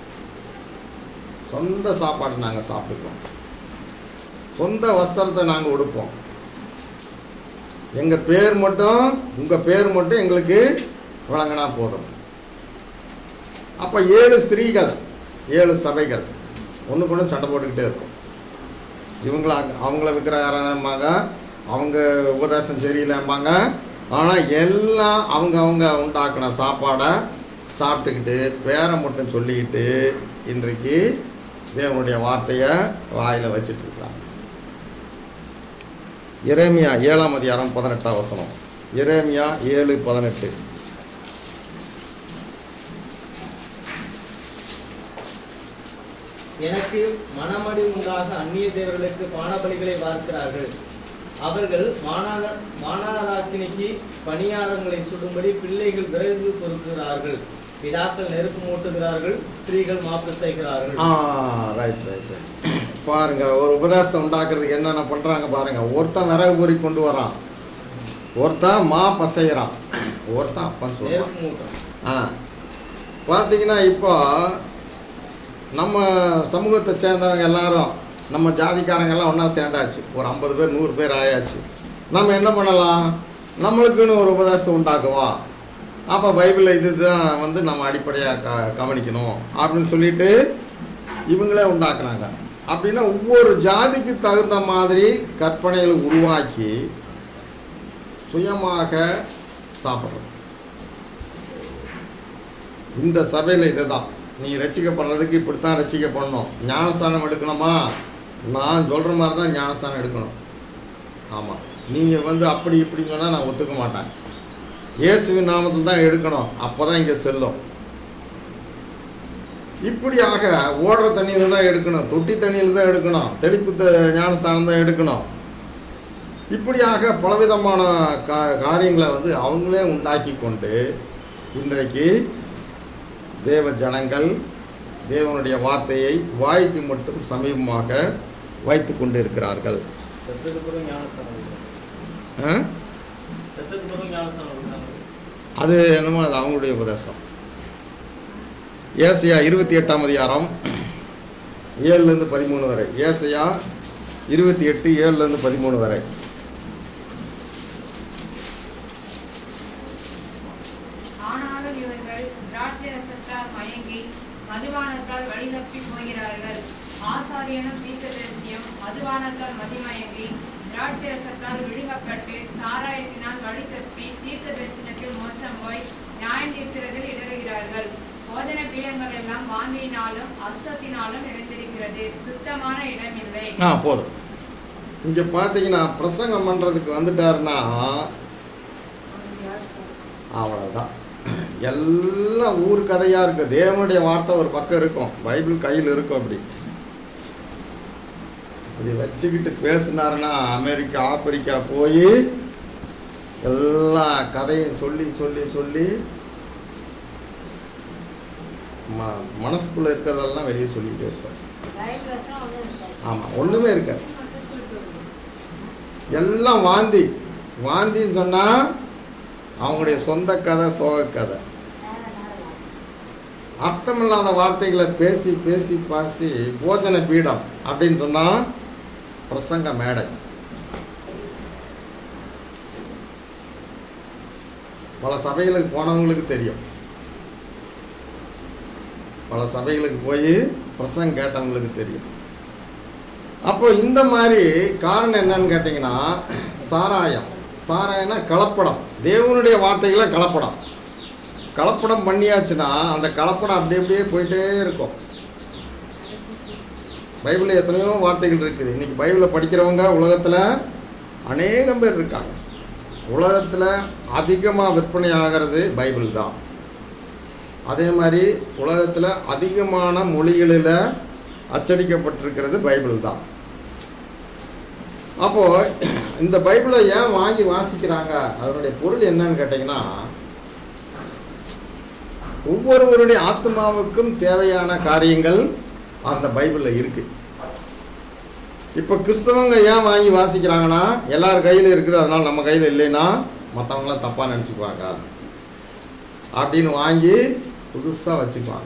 சொந்த சாப்பாடு நாங்கள் சாப்பிட்டுக்குவோம் சொந்த வஸ்திரத்தை நாங்கள் உடுப்போம் எங்கள் பேர் மட்டும் உங்கள் பேர் மட்டும் எங்களுக்கு வழங்கினா போதும் அப்போ ஏழு ஸ்திரீகள் ஏழு சபைகள் ஒன்றுக்கு ஒன்று சண்டை போட்டுக்கிட்டே இருக்கும் இவங்கள அவங்கள விற்கிற ஆராதனைம்பாங்க அவங்க உபதேசம் சரியில்லைம்பாங்க ஆனால் எல்லாம் அவங்க அவங்க உண்டாக்கின சாப்பாடை சாப்பிட்டுக்கிட்டு பேரை மட்டும் சொல்லிக்கிட்டு இன்றைக்கு தேவனுடைய வார்த்தையை வாயில் வச்சிட்டு இருக்கிறாங்க எரேமியா ஏழாம் அதிகாரம் பதினெட்டாம் வசனம் எரேமியா ஏழு பதினெட்டு எனக்கு மனமடி உண்டாக அந்நிய தேவர்களுக்கு பானபலிகளை பார்க்கிறார்கள் அவர்கள் மாநகர மாநகராக்கினிக்கு பணியாளர்களை சுடும்படி பிள்ளைகள் விறகு பொறுக்கிறார்கள் பிதாக்கள் நெருப்பு மூட்டுகிறார்கள் ஸ்திரீகள் மாப்பு செய்கிறார்கள் ஆ ரைட் ரைட் ரைட் பாருங்க ஒரு உபதேசத்தை உண்டாக்குறதுக்கு என்னென்ன பண்ணுறாங்க பாருங்க ஒருத்தன் விறகு பொறி கொண்டு வரான் ஒருத்தன் மா பசைகிறான் ஒருத்தன் அப்பன்னு சொல்கிறான் நெருப்பு மூட்டம் ஆ பார்த்தீங்கன்னா இப்போ நம்ம சமூகத்தை சேர்ந்தவங்க எல்லாரும் நம்ம ஜாதிக்காரங்க எல்லாம் ஒன்றா சேர்ந்தாச்சு ஒரு ஐம்பது பேர் நூறு பேர் ஆயாச்சு நம்ம என்ன பண்ணலாம் நம்மளுக்குன்னு ஒரு உபதேசம் உண்டாக்குவா அப்போ பைபிளில் இதுதான் வந்து நம்ம அடிப்படையாக க கவனிக்கணும் அப்படின்னு சொல்லிட்டு இவங்களே உண்டாக்குறாங்க அப்படின்னா ஒவ்வொரு ஜாதிக்கு தகுந்த மாதிரி கற்பனைகளை உருவாக்கி சுயமாக சாப்பிட்றது இந்த சபையில் இதுதான் நீ ரசிக்கப்படுறதுக்கு இப்படித்தான் ரசிக்கப்படணும் ஞானஸ்தானம் எடுக்கணுமா நான் சொல்கிற மாதிரி தான் ஞானஸ்தானம் எடுக்கணும் ஆமாம் நீங்கள் வந்து அப்படி இப்படின்னு சொன்னால் நான் ஒத்துக்க மாட்டேன் இயேசுவின் நாமத்தில் தான் எடுக்கணும் அப்போ தான் இங்கே செல்லும் இப்படியாக ஓடுற தண்ணியில் தான் எடுக்கணும் தொட்டி தண்ணியில் தான் எடுக்கணும் தெளிப்பு த ஞானஸ்தானம் தான் எடுக்கணும் இப்படியாக பலவிதமான கா காரியங்களை வந்து அவங்களே உண்டாக்கி கொண்டு இன்றைக்கு தேவ ஜனங்கள் தேவனுடைய வார்த்தையை வாய்க்கு மட்டும் சமீபமாக வைத்து கொண்டு இருக்கிறார்கள் செத்தது பிறகு ஞானஸ்தானம் கொடுக்குறாங்க. ஆ? செத்தது பிறகு ஞானஸ்தானம் கொடுக்குறாங்க. அது என்னமோ அது அவங்களுடைய உபதேசம் ஏசையா இருபத்தி எட்டாம் அதிகாரம் ஏழுலேருந்து பதிமூணு வரை ஏசையா இருபத்தி எட்டு ஏழுலேருந்து பதிமூணு வரை ஆனாலும் இவர்கள் திராட்சை ரசத்தால் மயங்கி மதுபானத்தால் வழிதப்பி போகிறார்கள் ஆசாரியனும் தீர்க்கதரிசியும் மதுபானத்தால் மதிமயங்கி திராட்சை ரசத்தால் விழுங்கப்பட்டு சாராயத்தினால் வழி தப்பி தீர்க்க தரிசனத்தில் மோசம் போய் நியாயம் தீர்க்கிறதில் இடறுகிறார்கள் போதன பீடங்கள் எல்லாம் வாந்தியினாலும் அஸ்தத்தினாலும் நிறைந்திருக்கிறது சுத்தமான இடமில்லை ஆ போதும் இங்கே பார்த்தீங்கன்னா பிரசங்கம் பண்ணுறதுக்கு வந்துட்டாருன்னா அவ்வளோதான் எல்லாம் ஊர் கதையாக இருக்குது தேவனுடைய வார்த்தை ஒரு பக்கம் இருக்கும் பைபிள் கையில் இருக்கும் அப்படி இப்படி வச்சுக்கிட்டு பேசினாருன்னா அமெரிக்கா ஆப்பிரிக்கா போய் எல்லா கதையும் சொல்லி சொல்லி சொல்லி ம மனசுக்குள்ளே இருக்கிறதெல்லாம் வெளியே சொல்லிக்கிட்டே இருப்பார் பைபிள் வசனம் ஒண்ணும் இருக்காது. ஆமாம் ஒன்றுமே இருக்காது எல்லாம் வாந்தி வாந்தின்னு சொன்னால் அவங்களுடைய சொந்த கதை சோக கதை நேர நேரம் அர்த்தமில்லாத வார்த்தைகளை பேசி பேசி பேசி போஜன பீடம் அப்படின்னு சொன்னால் பிரசங்க மேடை பல சபைகளுக்கு போனவங்களுக்கு தெரியும் பல சபைகளுக்கு போய் பிரசங்க கேட்டவங்களுக்கு தெரியும் அப்போ இந்த மாதிரி காரணம் என்னன்னு கேட்டிங்கன்னா சாராயம் சாராயம்னா கலப்படம் தேவனுடைய வார்த்தைகளை கலப்படம் கலப்படம் பண்ணியாச்சுன்னா அந்த கலப்படம் அப்படி அப்படியே போயிட்டே இருக்கும் பைபிளில் எத்தனையோ வார்த்தைகள் இருக்குது இன்றைக்கி பைபிளை படிக்கிறவங்க உலகத்தில் அநேகம் பேர் இருக்காங்க உலகத்தில் அதிகமாக விற்பனை ஆகிறது பைபிள் தான் அதே மாதிரி உலகத்தில் அதிகமான மொழிகளில் அச்சடிக்கப்பட்டிருக்கிறது பைபிள் தான் அப்போது இந்த பைபிளை ஏன் வாங்கி வாசிக்கிறாங்க அதனுடைய பொருள் என்னன்னு கேட்டிங்கன்னா ஒவ்வொருவருடைய ஆத்மாவுக்கும் தேவையான காரியங்கள் அந்த பைபிளில் இருக்குது இப்போ கிறிஸ்தவங்க ஏன் வாங்கி வாசிக்கிறாங்கன்னா எல்லார் கையில் இருக்குது அதனால் நம்ம கையில் இல்லைன்னா மற்றவங்களாம் தப்பாக நினச்சிக்குவாங்க அப்படின்னு வாங்கி புதுசாக வச்சுக்குவாங்க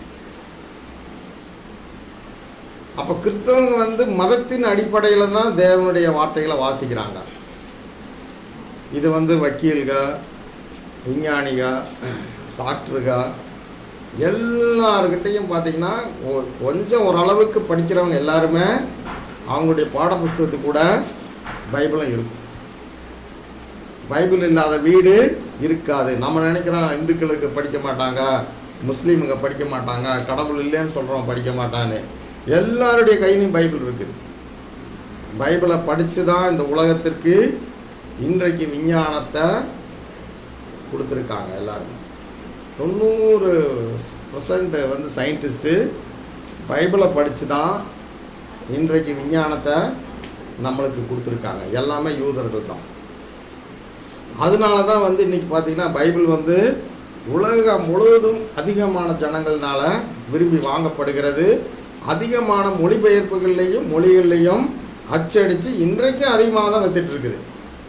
அப்போ கிறிஸ்தவங்க வந்து மதத்தின் அடிப்படையில் தான் தேவனுடைய வார்த்தைகளை வாசிக்கிறாங்க இது வந்து வக்கீல்க விஞ்ஞானிக டாக்டருக எல்லாருக்கிட்டையும் பார்த்தீங்கன்னா ஒ- கொஞ்சம் ஓரளவுக்கு படிக்கிறவங்க எல்லாருமே அவங்களுடைய பாடப்புஸ்தகத்துக்கு கூட பைபிளும் இருக்கும் பைபிள் இல்லாத வீடு இருக்காது நம்ம நினைக்கிறோம் இந்துக்களுக்கு படிக்க மாட்டாங்க முஸ்லீமுங்க படிக்க மாட்டாங்க கடவுள் இல்லைன்னு சொல்கிறோம் படிக்க மாட்டான்னு எல்லாருடைய கையிலையும் பைபிள் இருக்குது பைபிளை படித்து தான் இந்த உலகத்திற்கு இன்றைக்கு விஞ்ஞானத்தை கொடுத்துருக்காங்க எல்லாருமே தொண்ணூறு பர்சன்ட் வந்து சயின்டிஸ்ட்டு பைபிளை படித்து தான் இன்றைக்கு விஞ்ஞானத்தை நம்மளுக்கு கொடுத்துருக்காங்க எல்லாமே யூதர்கள் தான் அதனால தான் வந்து இன்றைக்கி பார்த்தீங்கன்னா பைபிள் வந்து உலகம் முழுவதும் அதிகமான ஜனங்கள்னால விரும்பி வாங்கப்படுகிறது அதிகமான மொழிபெயர்ப்புகள்லையும் மொழிகள்லையும் அச்சடித்து இன்றைக்கும் அதிகமாக தான் வித்துட்டு இருக்குது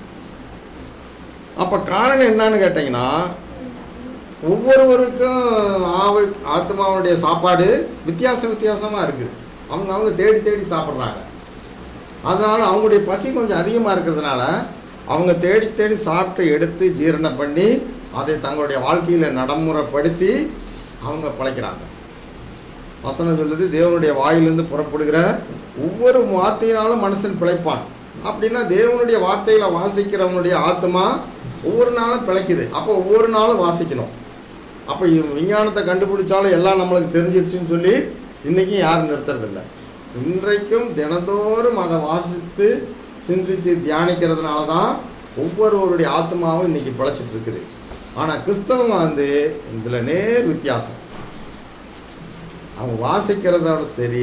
அப்போ காரணம் என்னன்னு கேட்டிங்கன்னா ஒவ்வொருவருக்கும் ஆவு ஆத்மாவுடைய சாப்பாடு வித்தியாச வித்தியாசமாக இருக்குது அவங்க அவங்க தேடி தேடி சாப்பிட்றாங்க அதனால் அவங்களுடைய பசி கொஞ்சம் அதிகமாக இருக்கிறதுனால அவங்க தேடி தேடி சாப்பிட்டு எடுத்து ஜீரணம் பண்ணி அதை தங்களுடைய வாழ்க்கையில் நடைமுறைப்படுத்தி அவங்க பிழைக்கிறாங்க வசனம் சொல்லுது தேவனுடைய வாயிலிருந்து புறப்படுகிற ஒவ்வொரு வார்த்தையினாலும் மனுஷன் பிழைப்பான் அப்படின்னா தேவனுடைய வார்த்தைகளை வாசிக்கிறவனுடைய ஆத்மா ஒவ்வொரு நாளும் பிழைக்குது அப்போ ஒவ்வொரு நாளும் வாசிக்கணும் அப்போ இவ் விஞ்ஞானத்தை கண்டுபிடிச்சாலும் எல்லாம் நம்மளுக்கு தெரிஞ்சிருச்சுன்னு சொல்லி இன்றைக்கும் யாரும் நிறுத்துறதில்ல இன்றைக்கும் தினந்தோறும் அதை வாசித்து சிந்தித்து தியானிக்கிறதுனால தான் ஒவ்வொருவருடைய ஆத்மாவும் இன்றைக்கி பிழைச்சிட்டு இருக்குது ஆனால் கிறிஸ்தவங்க வந்து இதில் நேர் வித்தியாசம் அவங்க வாசிக்கிறதோட சரி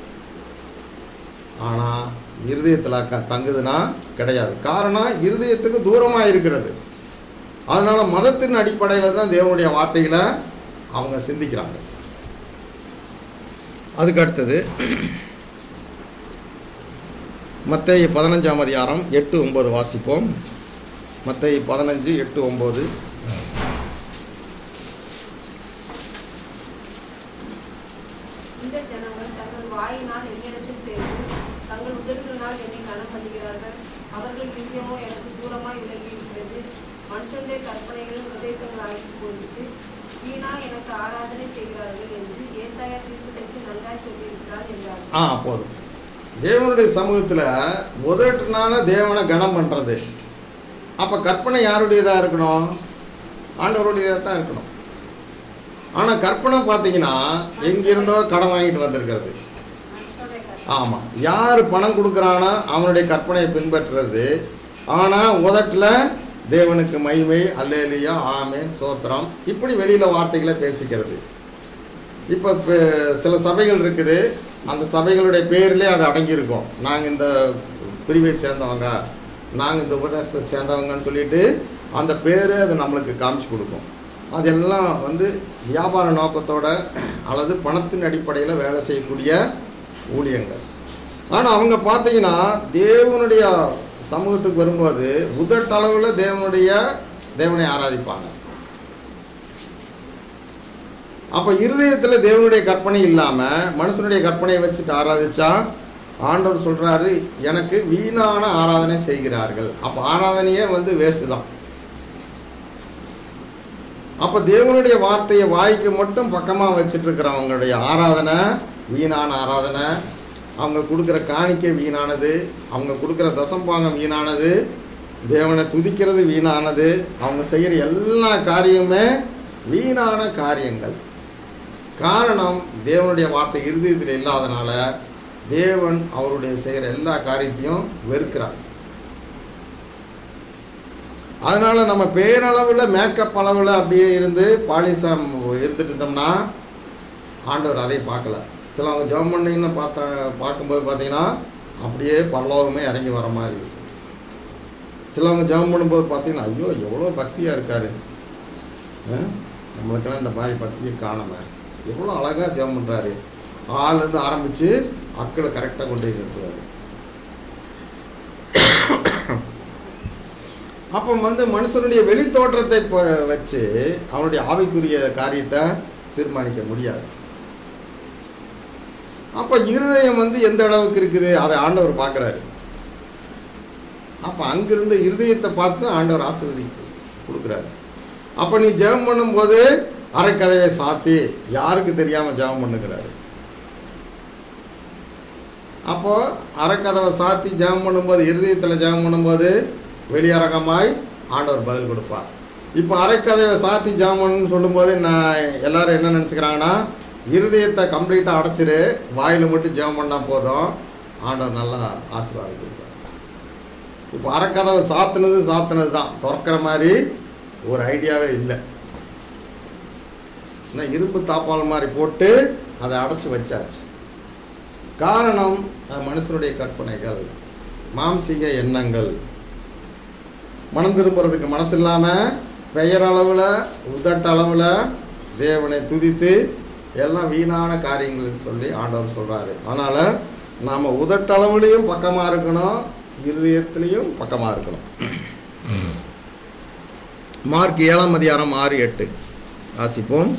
ஆனால் இருதயத்தில் க தங்குதுன்னா கிடையாது காரணம் இருதயத்துக்கு தூரமாக இருக்கிறது அதனால் மதத்தின் அடிப்படையில் தான் தேவனுடைய வார்த்தைகளை அவங்க சிந்திக்கிறாங்க அதுக்கு அடுத்தது மத்தேயு பதினஞ்சாம் அதிகாரம் எட்டு ஒம்பது வாசிப்போம் மத்தேயு பதினஞ்சு எட்டு ஒம்பது இந்த ஜனங்கள் தங்கள் வாயினால் என்னிடத்தில் சேர்ந்து தங்கள் உதடுகளினால் என்னை கனம் பண்ணுகிறார்கள் அவர்கள் இருதயமோ எனக்கு தூரமாய் விலகி இருக்கிறது மனுஷனுடைய கற்பனைகளும் உபதேசங்களாகி போயிட்டு வீணா எனக்கு ஆராதனை செய்கிறார்கள் என்று ஏசாயா தீர்ப்பு தெரிச்சு நன்றாய் சொல்லியிருக்கிறார் என்றார் ஆ போதும் தேவனுடைய சமூகத்தில் உதட்டுனால தேவனை கனம் பண்ணுறது அப்போ கற்பனை யாருடையதாக இருக்கணும் ஆண்டவருடையதாக தான் இருக்கணும் ஆனால் கற்பனை பார்த்தீங்கன்னா எங்கிருந்தோ கடன் வாங்கிட்டு வந்திருக்கிறது மனுஷனுடைய கற்பனை ஆமாம் யார் பணம் கொடுக்குறானோ அவனுடைய கற்பனையை பின்பற்றுறது ஆனால் உதட்டில் தேவனுக்கு மகிமை அல்லேலியா ஆமேன் சோத்திரம் இப்படி வெளியில் வார்த்தைகளை பேசிக்கிறது இப்போ ப- சில சபைகள் இருக்குது அந்த சபைகளுடைய பேர்லேயே அது அடங்கியிருக்கும் நாங்கள் இந்த பிரிவை சேர்ந்தவங்க நாங்கள் இந்த உபதேசத்தை சேர்ந்தவங்கன்னு சொல்லிட்டு அந்த பேர் அது நம்மளுக்கு காமிச்சு கொடுக்கும் அதெல்லாம் வந்து வியாபார நோக்கத்தோட அல்லது பணத்தின் அடிப்படையில் வேலை செய்யக்கூடிய ஊழியங்கள் ஆனால் அவங்க பார்த்தீங்கன்னா தேவனுடைய சமூகத்துக்கு வரும்போது உதட்டளவில் தேவனுடைய தேவனை ஆராதிப்பாங்க அப்போ இருதயத்தில் தேவனுடைய கற்பனை இல்லாமல் மனுஷனுடைய கற்பனையை வச்சுட்டு ஆராதிச்சா ஆண்டவர் சொல்கிறாரு எனக்கு வீணான ஆராதனை செய்கிறார்கள் அப்போ ஆராதனையே வந்து வேஸ்ட்டு தான் அப்போ தேவனுடைய வார்த்தையை வாய்க்கு மட்டும் பக்கமாக வச்சுட்டு இருக்கிறவங்களுடைய ஆராதனை வீணான ஆராதனை அவங்க கொடுக்குற காணிக்கை வீணானது அவங்க கொடுக்குற தசம்பாகம் வீணானது தேவனை துதிக்கிறது வீணானது அவங்க செய்கிற எல்லா காரியமுமே வீணான காரியங்கள் காரணம் தேவனுடைய வார்த்தை இருதயத்தில் இல்லாதனால தேவன் அவருடைய செய்கிற எல்லா காரியத்தையும் வெறுக்கிறார் அதனால நம்ம பேரளவில் மேக்கப் அளவில் அப்படியே இருந்து பாலிசம் இருந்துட்டு இருந்தோம்னா ஆண்டவர் அதை பார்க்கல சிலவங்க ஜெபம் பண்ணீங்கன்னு பார்த்தா பார்க்கும்போது பார்த்தீங்கன்னா அப்படியே பரலோகமே இறங்கி வர மாதிரி இருக்கு. சிலவங்க ஜெபம் பண்ணும்போது பார்த்தீங்கன்னா ஐயோ எவ்வளோ பக்தியாக இருக்காரு ஆ? நம்மளுக்கெல்லாம் இந்த மாதிரி பக்தியை காணாம எவ்வளோ அழகாக ஜெபம் பண்ணுறாரு ஆள்லேருந்து ஆரம்பித்து அக்களை கரெக்டாக கொண்டு போய் நிறுத்துறாரு அப்போ வந்து மனுஷனுடைய வெளித்தோற்றத்தை ப- வச்சு அவனுடைய ஆவிக்குரிய காரியத்தை தீர்மானிக்க முடியாது அப்போ இருதயம் வந்து எந்த அளவுக்கு இருக்குது அதை ஆண்டவர் பார்க்குறாரு அப்போ அங்கிருந்து இருதயத்தை பார்த்து தான் ஆண்டவர் ஆசீர்வதி கொடுக்குறாரு அப்போ நீ ஜெபம் பண்ணும்போது அரைக்கதவை சாத்தி யாருக்கு தெரியாமல் ஜெபம் பண்ணுகிறாரு அப்போ அரைக்கதவை சாத்தி ஜெபம் பண்ணும்போது இருதயத்தில் ஜெபம் பண்ணும்போது வெளியரங்கமாய் ஆண்டவர் பதில் கொடுப்பார் இப்போ அரைக்கதவை சாத்தி ஜெபம் பண்ணுன்னு சொல்லும்போது நான் எல்லாரும் என்ன நினச்சிக்கிறாங்கன்னா இருதயத்தை கம்ப்ளீட்டாக அடைச்சிரு வாயில் மட்டும் ஜெபம் பண்ணால் போதும் ஆண்டவர் நல்லா ஆசீர்வாதம் கொடுப்பார் இப்போ அரைக்கதவை சாத்துனது சாத்துனது தான் திறக்கிற மாதிரி ஒரு ஐடியாவே இல்லை என்ன இரும்பு தாப்பால் மாதிரி போட்டு அதை அடைச்சி வச்சாச்சு காரணம் அது மனுஷனுடைய கற்பனைகள் மாம்சீக எண்ணங்கள் மனம் திரும்புறதுக்கு மனசு இல்லாமல் பெயரளவில் உதட்டளவில் தேவனை துதித்து எல்லாம் வீணான காரியங்கள் சொல்லி ஆண்டவர் சொல்கிறாரு அதனால் நாம் உதட்டளவுலேயும் பக்கமாக இருக்கணும் இருதயத்திலையும் பக்கமாக இருக்கணும் மார்க் ஏழாம் அதிகாரம் ஆறு எட்டு வாசிப்போம்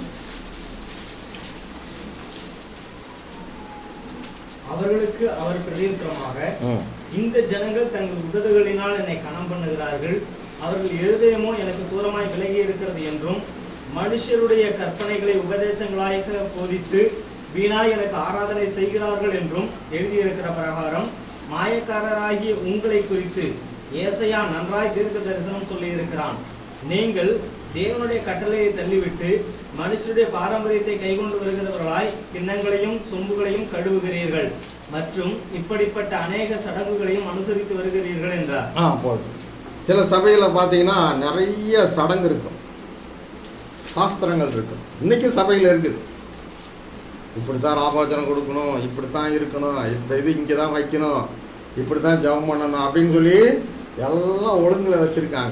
அவர்களுக்கு அவர் பிரதியுத்தரமாக ம் இந்த ஜனங்கள் தங்கள் உதடுகளினால் என்னை கணம் பண்ணுகிறார்கள் அவர்கள் இருதயமோ எனக்கு தூரமாய் விலகி இருக்கிறது என்றும் மனுஷருடைய கற்பனைகளை உபதேசங்களாக போதித்து வீணாய் எனக்கு ஆராதனை செய்கிறார்கள் என்றும் எழுதியிருக்கிற பிரகாரம் மாயக்காரராகிய உங்களை குறித்து ஏசையா நன்றாய் தீர்க்க தரிசனம் சொல்லியிருக்கிறான் நீங்கள் தேவனுடைய கட்டளையை தள்ளிவிட்டு மனுஷருடைய பாரம்பரியத்தை கைக்கொண்டு வருகிறவர்களாய் கிண்ணங்களையும் சொம்புகளையும் கழுவுகிறீர்கள் மற்றும் இப்படிப்பட்ட அநேக சடங்குகளையும் அனுசரித்து வருகிறீர்கள் என்றார் ஆ போதும் சில சபையில் பார்த்தீங்கன்னா நிறைய சடங்கு இருக்கும் சாஸ்திரங்கள் இருக்கும் இன்னைக்கு சபையில் இருக்குது இப்படித்தான் ராபாச்சனம் கொடுக்கணும் இப்படித்தான் இருக்கணும் இந்த இது இங்கே தான் வைக்கணும் இப்படி தான் ஜெபம் பண்ணணும் அப்படின்னு சொல்லி எல்லாம் ஒழுங்கில் வச்சுருக்காங்க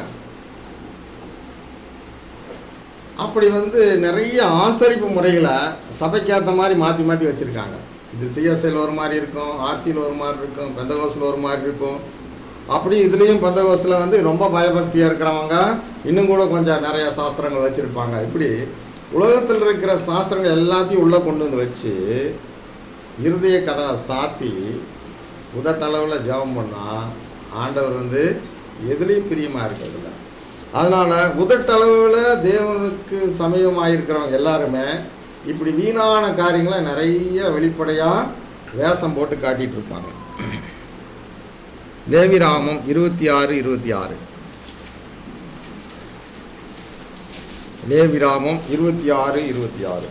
அப்படி வந்து நிறைய ஆசரிப்பு முறைகளை சபைக்கு ஏற்ற மாதிரி மாற்றி மாற்றி வச்சுருக்காங்க இது சிஎஸ்ஐயில் ஒரு மாதிரி இருக்கும் ஆர்சியில் ஒரு மாதிரி இருக்கும் பெந்தகோஸில் ஒரு மாதிரி இருக்கும் அப்படி இதுலேயும் பெந்தகோஸில் வந்து ரொம்ப பயபக்தியாக இருக்கிறவங்க இன்னும் கூட கொஞ்சம் நிறைய சாஸ்திரங்கள் வச்சுருப்பாங்க இப்படி உலகத்தில் இருக்கிற சாஸ்திரங்கள் எல்லாத்தையும் உள்ளே கொண்டு வந்து வச்சு இருதய கதவை சாத்தி உதட்டளவில் ஜெபம் பண்ணால் ஆண்டவர் வந்து எதுலேயும் பிரியமாக இருக்கிறதில்ல அதனால் உதட்டளவில் தேவனுக்கு சமயமாக இருக்கிறவங்க எல்லாருமே இப்படி வீணான காரியங்களை நிறைய வெளிப்படையாக வேஷம் போட்டு காட்டிகிட்டு இருப்பாங்க லேவிராமம் இருபத்தி ஆறு இருபத்தி ஆறு லேவிராமம் இருபத்தி ஆறு இருபத்தி ஆறு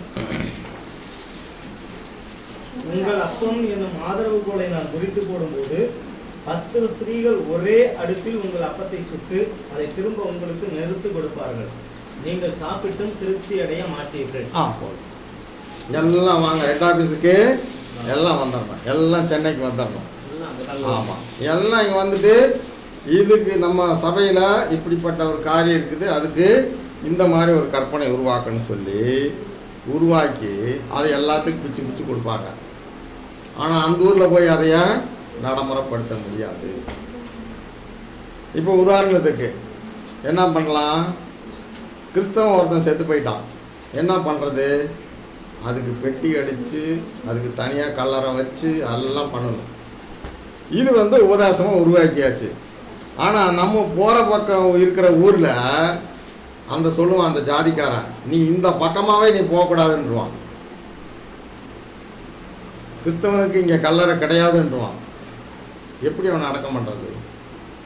உங்கள் அப்பம் என்னும் ஆதரவு கோலை நான் குறித்து போடும்போது பத்து ஸ்திரீகள் ஒரே அடுப்பில் உங்கள் அப்பத்தை சுட்டு அதை திரும்ப உங்களுக்கு நிறுத்து கொடுப்பார்கள் நீங்கள் சாப்பிட்டும் திருப்தி அடைய மாட்டீர்கள் ஆ போதும் எல்லாம் வாங்க ஹெட் ஆஃபீஸுக்கு எல்லாம் வந்துடணும் எல்லாம் சென்னைக்கு வந்துடணும் எல்லாம் அந்த கல்லுல. ஆமாம் எல்லாம் இங்கே வந்துட்டு இதுக்கு நம்ம சபையில் இப்படிப்பட்ட ஒரு காரியம் இருக்குது அதுக்கு இந்த மாதிரி ஒரு கற்பனை உருவாக்கணும்னு சொல்லி உருவாக்கி அதை எல்லாத்துக்கும் பிச்சு பிச்சு கொடுப்பாங்க ஆனால் அந்த ஊரில் போய் அதைய நடைமுறைப்படுத்த முடியாது இப்போ உதாரணத்துக்கு என்ன பண்ணலாம் கிறிஸ்தவன் ஒருத்தன் செத்து போயிட்டான் என்ன பண்ணுறது அதுக்கு பெட்டி அடித்து அதுக்கு தனியாக கல்லறை வச்சு எல்லாம் பண்ணணும் இது வந்து உபதேசமாக உருவாக்கியாச்சு ஆனால் நம்ம போகிற பக்கம் இருக்கிற ஊரில் அந்த சொல்லுவான் அந்த ஜாதிக்காரன் நீ இந்த பக்கமாகவே நீ போகக்கூடாதுன்றுவான் கிறிஸ்தவனுக்கு இங்கே கல்லறை கிடையாதுன்றுவான் எப்படி அவனை அடக்கம் பண்ணுறது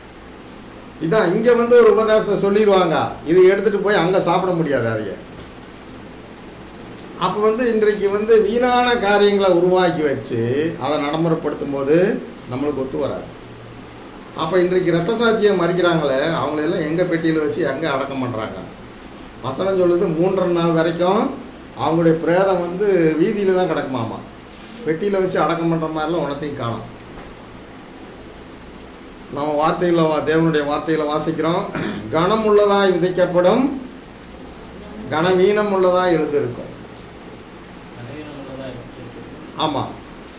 இதான் இங்கே வந்து ஒரு உபதேசம் சொல்லிடுவாங்க இதை எடுத்துகிட்டு போய் அங்கே சாப்பிட முடியாது அதைய அப்போ வந்து இன்றைக்கு வந்து வீணான காரியங்களை உருவாக்கி வச்சு அதை நடைமுறைப்படுத்தும் போது நம்மளுக்கு ஒத்து வராது அப்போ இன்றைக்கு ரத்த சாட்சியை மறிக்கிறாங்களே அவங்களெல்லாம் எங்கே பெட்டியில் வச்சு எங்கே அடக்கம் பண்ணுறாங்க வசனம் சொல்லுது மூன்றரை நாள் வரைக்கும் அவங்களுடைய பிரேதம் வந்து வீதியில் தான் கிடக்குமாமா பெட்டியில் வச்சு அடக்கம் பண்ணுற மாதிரிலாம் உனத்தையும் காணும் நம்ம வார்த்தையில் வா தேவனுடைய வார்த்தையில் வாசிக்கிறோம் கனம் உள்ளதாய் விதைக்கப்படும் கனவீனம் உள்ளதாய் எழுந்திருக்கும் ஆமாம்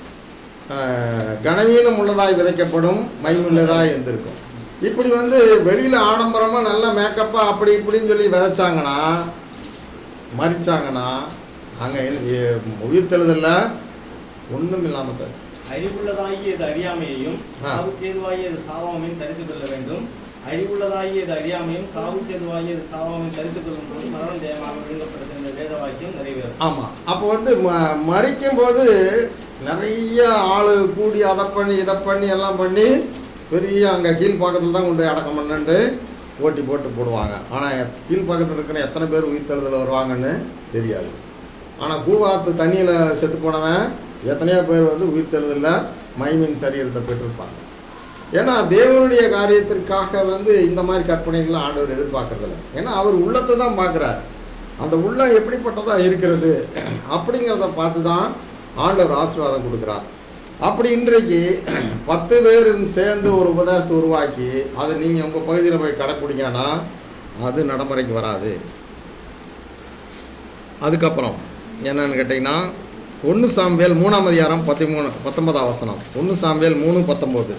கனவீனம் உள்ளதாய் விதைக்கப்படும் மைமுள்ளதாய் இருந்திருக்கும் இப்படி வந்து வெளியில் ஆடம்பரமாக நல்ல மேக்கப்பாக அப்படி இப்படின்னு சொல்லி விதைச்சாங்கன்னா மறிச்சாங்கன்னா அங்கே உயிர்த்தெழுதலில் ஒன்றும் இல்லாமல் தான் அழிவுள்ளதாகிய இது அழியாமையையும் ஆ. சாவுக்கு ஏதுவாகிய இது சாவாமையும் தரித்துக் கொள்ள வேண்டும் அழிவுள்ளதாகிய இது அழியாமையும் சாவுக்கு ஏதுவாகிய இது சாவாமையும் தரித்துக் கொள்ளும் போது மரணம் தேயமாக விழுங்கப்படுகின்ற வேத வாக்கியம் நிறைவேறும் ஆமாம் அப்போ வந்து ம மறிக்கும் போது நிறைய ஆள் கூடி அதை பண்ணி இதை பண்ணி எல்லாம் பண்ணி பெரிய அங்கே கீழ்ப்பாக்கத்தில் தான் கொண்டு போய் அடக்கம் பண்ணுன்ட்டு ஓட்டி போட்டு போடுவாங்க ஆனால் கீழ்ப்பாக்கத்தில் இருக்கிற எத்தனை பேர் உயிர்த்தெழுதல் வருவாங்கன்னு தெரியாது ஆனால் கூவாத்து தண்ணியில் செத்து போனவன் எத்தனையோ பேர் வந்து உயிர்த்தெழுதலில் மைமின் சரீரத்தை பெற்றிருப்பாங்க ஏன்னா தேவனுடைய காரியத்திற்காக வந்து இந்த மாதிரி கற்பனைகளை ஆண்டவர் எதிர்பார்க்கறதில்ல ஏன்னா அவர் உள்ளத்தை தான் பார்க்குறாரு அந்த உள்ளம் எப்படிப்பட்டதாக இருக்கிறது அப்படிங்கிறத பார்த்து தான் ஆண்டவர் ஆசீர்வாதம் கொடுக்குறார் அப்படி இன்றைக்கு பத்து பேர் சேர்ந்து ஒரு உபதேசத்தை உருவாக்கி அதை நீங்கள் உங்கள் பகுதியில் போய் கடைப்பிடிங்கன்னா அது நடைமுறைக்கு வராது அதுக்கப்புறம் என்னன்னு கேட்டிங்கன்னா ஒன்று சாம்பியல் மூணாம் அதிகாரம் பதிமூணு பத்தொன்பதாம் வசனம் ஒன்று சாம்பியல் மூணு பத்தொம்போது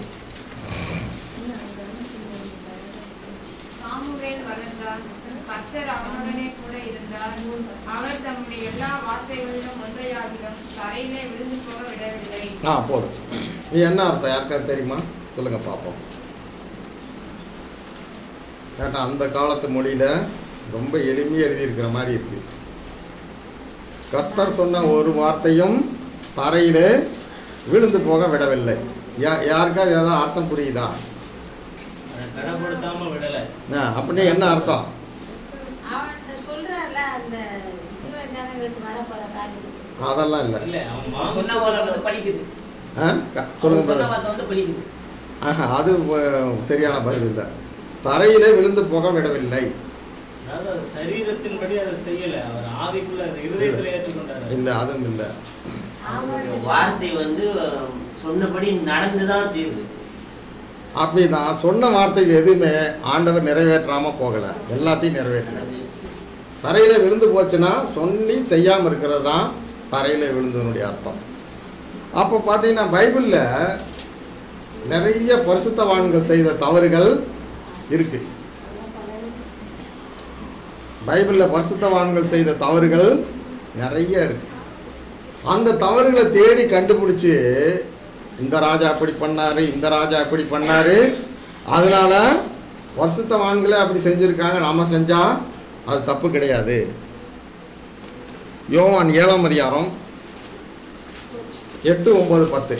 சாமுவேல் வளர்ந்தார் கர்த்தர் அவனுடனே கூட இருந்தார் அவர் தம்முடைய எல்லா வார்த்தைகளிலும் ஒன்றையாகிலும் தரையிலே விழுந்து போக விடவில்லை ஆ போதும் இது என்ன அர்த்தம் யாருக்காவது தெரியுமா சொல்லுங்கள் பார்ப்போம் கேட்டா அந்த காலத்து மொழியில் ரொம்ப எளிமையாக எழுதியிருக்கிற மாதிரி இருக்கு கர்த்தர் சொன்ன ஒரு வார்த்தையும் தரையிலே விழுந்து போக விடவில்லை யா யாருக்காவது ஏதாவது அர்த்தம் புரியுதா அதை கடைப்படுத்தாம விடலை ஆ அப்படின்னு என்ன அர்த்தம் அவன் சொல்றான்ல அந்த இஸ்ரவேல் ஜனங்களுக்கு வரப்போற காரியம் அதெல்லாம் இல்லை இல்ல அவன் சொன்ன வார்த்தை மாம்சத்துல வந்து பலிக்குது ஆ க- சொல்லுங்க சொன்ன brother. வார்த்தை வந்து பலிக்குது ஆஹா அது அஹ், சரியான பதில் இல்லை தரையிலே விழுந்து போக விடவில்லை அதாவது அது சரீரத்தின்படி அதை செய்யல அவர் ஆவிக்குள்ள அதை இருதயத்துல ஏற்றுக்கொண்டாரு இல்லை அதுவும் இல்லை அவருடைய வார்த்தை வந்து அஹ், சொன்னபடி நடந்துதான் தீருது அப்படின்னா சொன்ன வார்த்தைகள் எதுவுமே ஆண்டவர் நிறைவேற்றாமல் போகலை எல்லாத்தையும் நிறைவேற்றினார் தரையில் விழுந்து போச்சுன்னா சொல்லி செய்யாமல் இருக்கிறது தான் தரையில் விழுந்ததனுடைய அர்த்தம் அப்போ பார்த்தீங்கன்னா பைபிளில் நிறைய பரிசுத்தவான்கள் செய்த தவறுகள் இருக்கு பைபிளில் பரிசுத்தவான்கள் செய்த தவறுகள் நிறைய இருக்கு அந்த தவறுகளை தேடி கண்டுபிடிச்சி இந்த ராஜா அப்படி பண்ணாரு இந்த ராஜா அப்படி பண்ணாரு அதனால பரிசுத்தவான்களே அப்படி செஞ்சுருக்காங்க நாம செஞ்சா அது தப்பு கிடையாது யோவான் ஏழாம் அதிகாரம் எட்டு ஒன்பது பத்து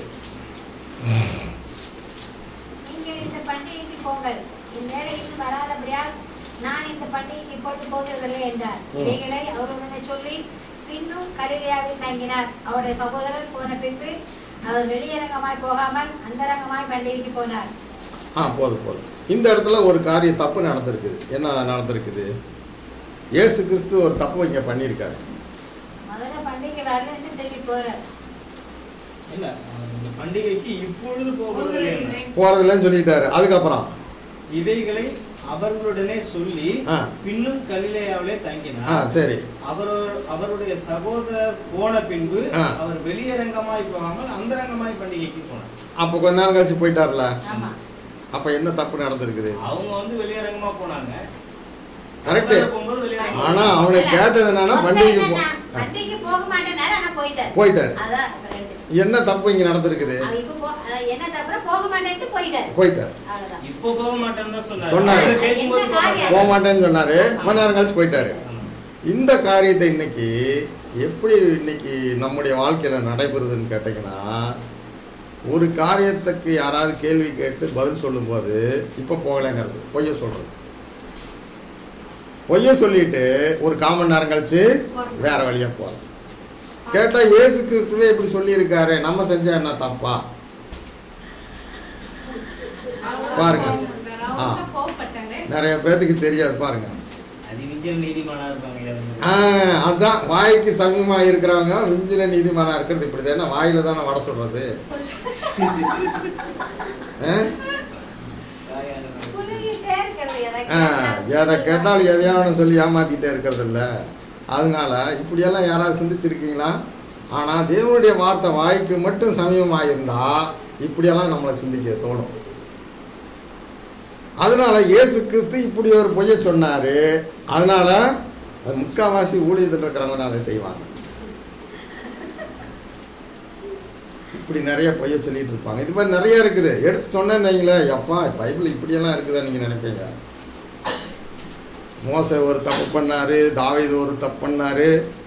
நீங்கள் இந்த பண்டிகைக்கு போங்கள் இந்நேரைக்கு வராதபடியால் நான் இந்த பண்டிகைக்கு போட்டு போகிறதில்லை என்றார் ம். இவைகளை அவருடனே சொல்லி பின்னும் கலிலியாவில் தங்கினார் அவருடைய சகோதரர் போன பின்பு அவர் வெளியரங்கமாய் போகாமல் அந்தரங்கமாய் பண்டிகைக்கு போனார் ஆ போதும் போதும் இந்த இடத்துல ஒரு காரியம் தப்பு நடந்திருக்குது என்ன நடந்திருக்குது இயேசு கிறிஸ்து ஒரு தப்பு இங்கே பண்ணியிருக்காரு முதல்ல பண்டிகை வரலன்னு திரும்பி போறார் இல்ல அவர் இந்த பண்டிகைக்கு இப்பொழுது போகிறதில்லை போகிறதில்லை. போகிறதில்லன்னு சொல்லிட்டாரு அதுக்கப்புறம் இவைகளை அவர்களுடனே சொல்லி ஆ. பின்னும் கலிலேயாவிலே ஆ தங்கினார் சரி அவர் அவருடைய சகோதரர் போன பின்பு ஆ. அவர் வெளியரங்கமாய் போகாமல் அந்தரங்கமாய் பண்டிகைக்கு போனார் அப்போ கொஞ்ச நேரம் கழிச்சு போயிட்டார்ல ஆமா அப்போ என்ன தப்பு நடந்திருக்குது அவங்க வந்து வெளியரங்கமா போனாங்க Correct. சகோதரர் போகும்போது வெளியரங்கமா ஆனா அவனுக்கு கேட்டது என்னன்னா பண்டிகைக்கு போ என்னன்னா, பண்டிகைக்கு போக மாட்டேனாரு ஆனா போயிட்டார் போயிட்டாரு அதான் ரெண்டு. என்ன தப்பு இங்கே நடந்திருக்குது அவன் இப்ப போ- அதான் என்ன தவிர போக மாட்டேன்ட்டு போயிட்டார் போயிட்டார் அவ்வளவுதான் இப்போ போக மாட்டேன்னு தான் சொன்னார் சொன்னாரு. அதை கேட்கும்போது போக மாட்டேன். போக மாட்டேன்னு சொன்னாரு கொஞ்ச நேரம் கழிச்சு போயிட்டாரு இந்த காரியத்தை இன்னைக்கு எப்படி இன்னைக்கு நம்முடைய வாழ்க்கையில் நடைபெறுதுன்னு கேட்டிங்கன்னா ஒரு காரியத்துக்கு யாராவது கேள்வி கேட்டு பதில் சொல்லும்போது இப்போ போகலைங்கிறது பொய்ய சொல்கிறது பொய்ய சொல்லிட்டு ஒரு காமன் நேரம் கழிச்சு வேற வழியாக போகிறது கேட்டால் இயேசு கிறிஸ்துவே இப்படி சொல்லியிருக்காரு நம்ம செஞ்சா என்ன தப்பா பாருங்க. ஆ. அவங்க கோவப்பட்டாங்க நிறைய பேர்த்துக்கு தெரியாது பாருங்க அது விஞ்ஞான நீதிமானா இருப்பாங்க எல்லாரும். ஆ, அதான் வாய்க்கு சமயமாக இருக்கிறவங்க விஞ்சின நீதிமானா இருக்கிறது இப்படி தானே வாயில தானே வடை சொல்றது ஆ? புரிஞ்சுட்டே இருக்கிறது எதை ஆ, கேட்டாலும் எதை கேட்டாலும் எதையானு சொல்லி ஏமாத்திட்டே இருக்கிறது இல்ல அதனால இப்படியெல்லாம் யாராவது சிந்திச்சிருக்கீங்களா ஆனால் தேவனுடைய வார்த்தை வாய்க்கு மட்டும் சமயமாக இருந்தா இப்படியெல்லாம் நம்மளை சிந்திக்க தோணும் அதனால இயேசு கிறிஸ்து இப்படி ஒரு பொய்யை சொன்னாரு அதனால அது முக்காவாசி ஊழியத்தில் இருக்கிறவங்க தான் அதை செய்வாங்க இப்படி நிறைய பொய்ய சொல்லிட்டு இருப்பாங்க இது மாதிரி நிறைய இருக்குது எடுத்து சொன்னேன்னு வைங்களேன் எப்பா பைபிள் இப்படியெல்லாம் இருக்குதா நீங்கள் நினைப்பீங்க மோச ஒரு தப்பு பண்ணாரு தாவீது ஒரு தப்பு பண்ணாரு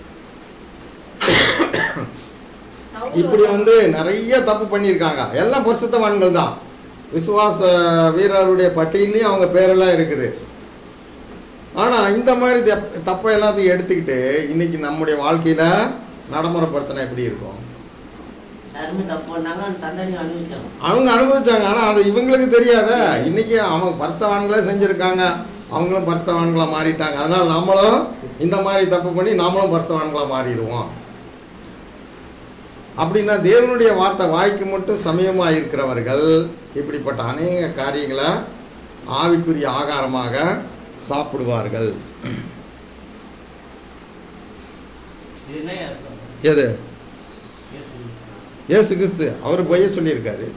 சவுல் இப்படி வந்து நிறைய தப்பு பண்ணியிருக்காங்க எல்லாம் பரிசுத்தவான்கள் தான் விசுவாச வீரருடைய பட்டியலையும் அவங்க பேரெல்லாம் இருக்குது ஆனால் இந்த மாதிரி தப்- தப்பை எல்லாத்தையும் எடுத்துக்கிட்டு இன்னைக்கு நம்முடைய வாழ்க்கையில் நடைமுறைப்படுத்தினா எப்படி இருக்கும் யாருமே தப்பு பண்ணாங்க தண்டனை அனுபவிச்சாங்க அவங்க அனுபவிச்சாங்க ஆனால் அது இவங்களுக்கு தெரியாத இன்னைக்கு அவங்க பரிசவான்களே செஞ்சுருக்காங்க அவங்களும் பரிசவான்களாக மாறிட்டாங்க அதனால் நம்மளும் இந்த மாதிரி தப்பு பண்ணி நாமளும் பரிசவான்களாக மாறிடுவோம் அப்படின்னா தேவனுடைய வார்த்தை வாய்க்கு மட்டும் சமயமாக இருக்கிறவர்கள் இப்படிப்பட்ட அநேக காரியங்களை ஆவிக்குரிய ஆகாரமாக சாப்பிடுவார்கள் இது என்ன அர்த்தம்? எது இயேசு கிறிஸ்து. இயேசு கிறிஸ்து அவர் பொய்ய சொல்லியிருக்காரு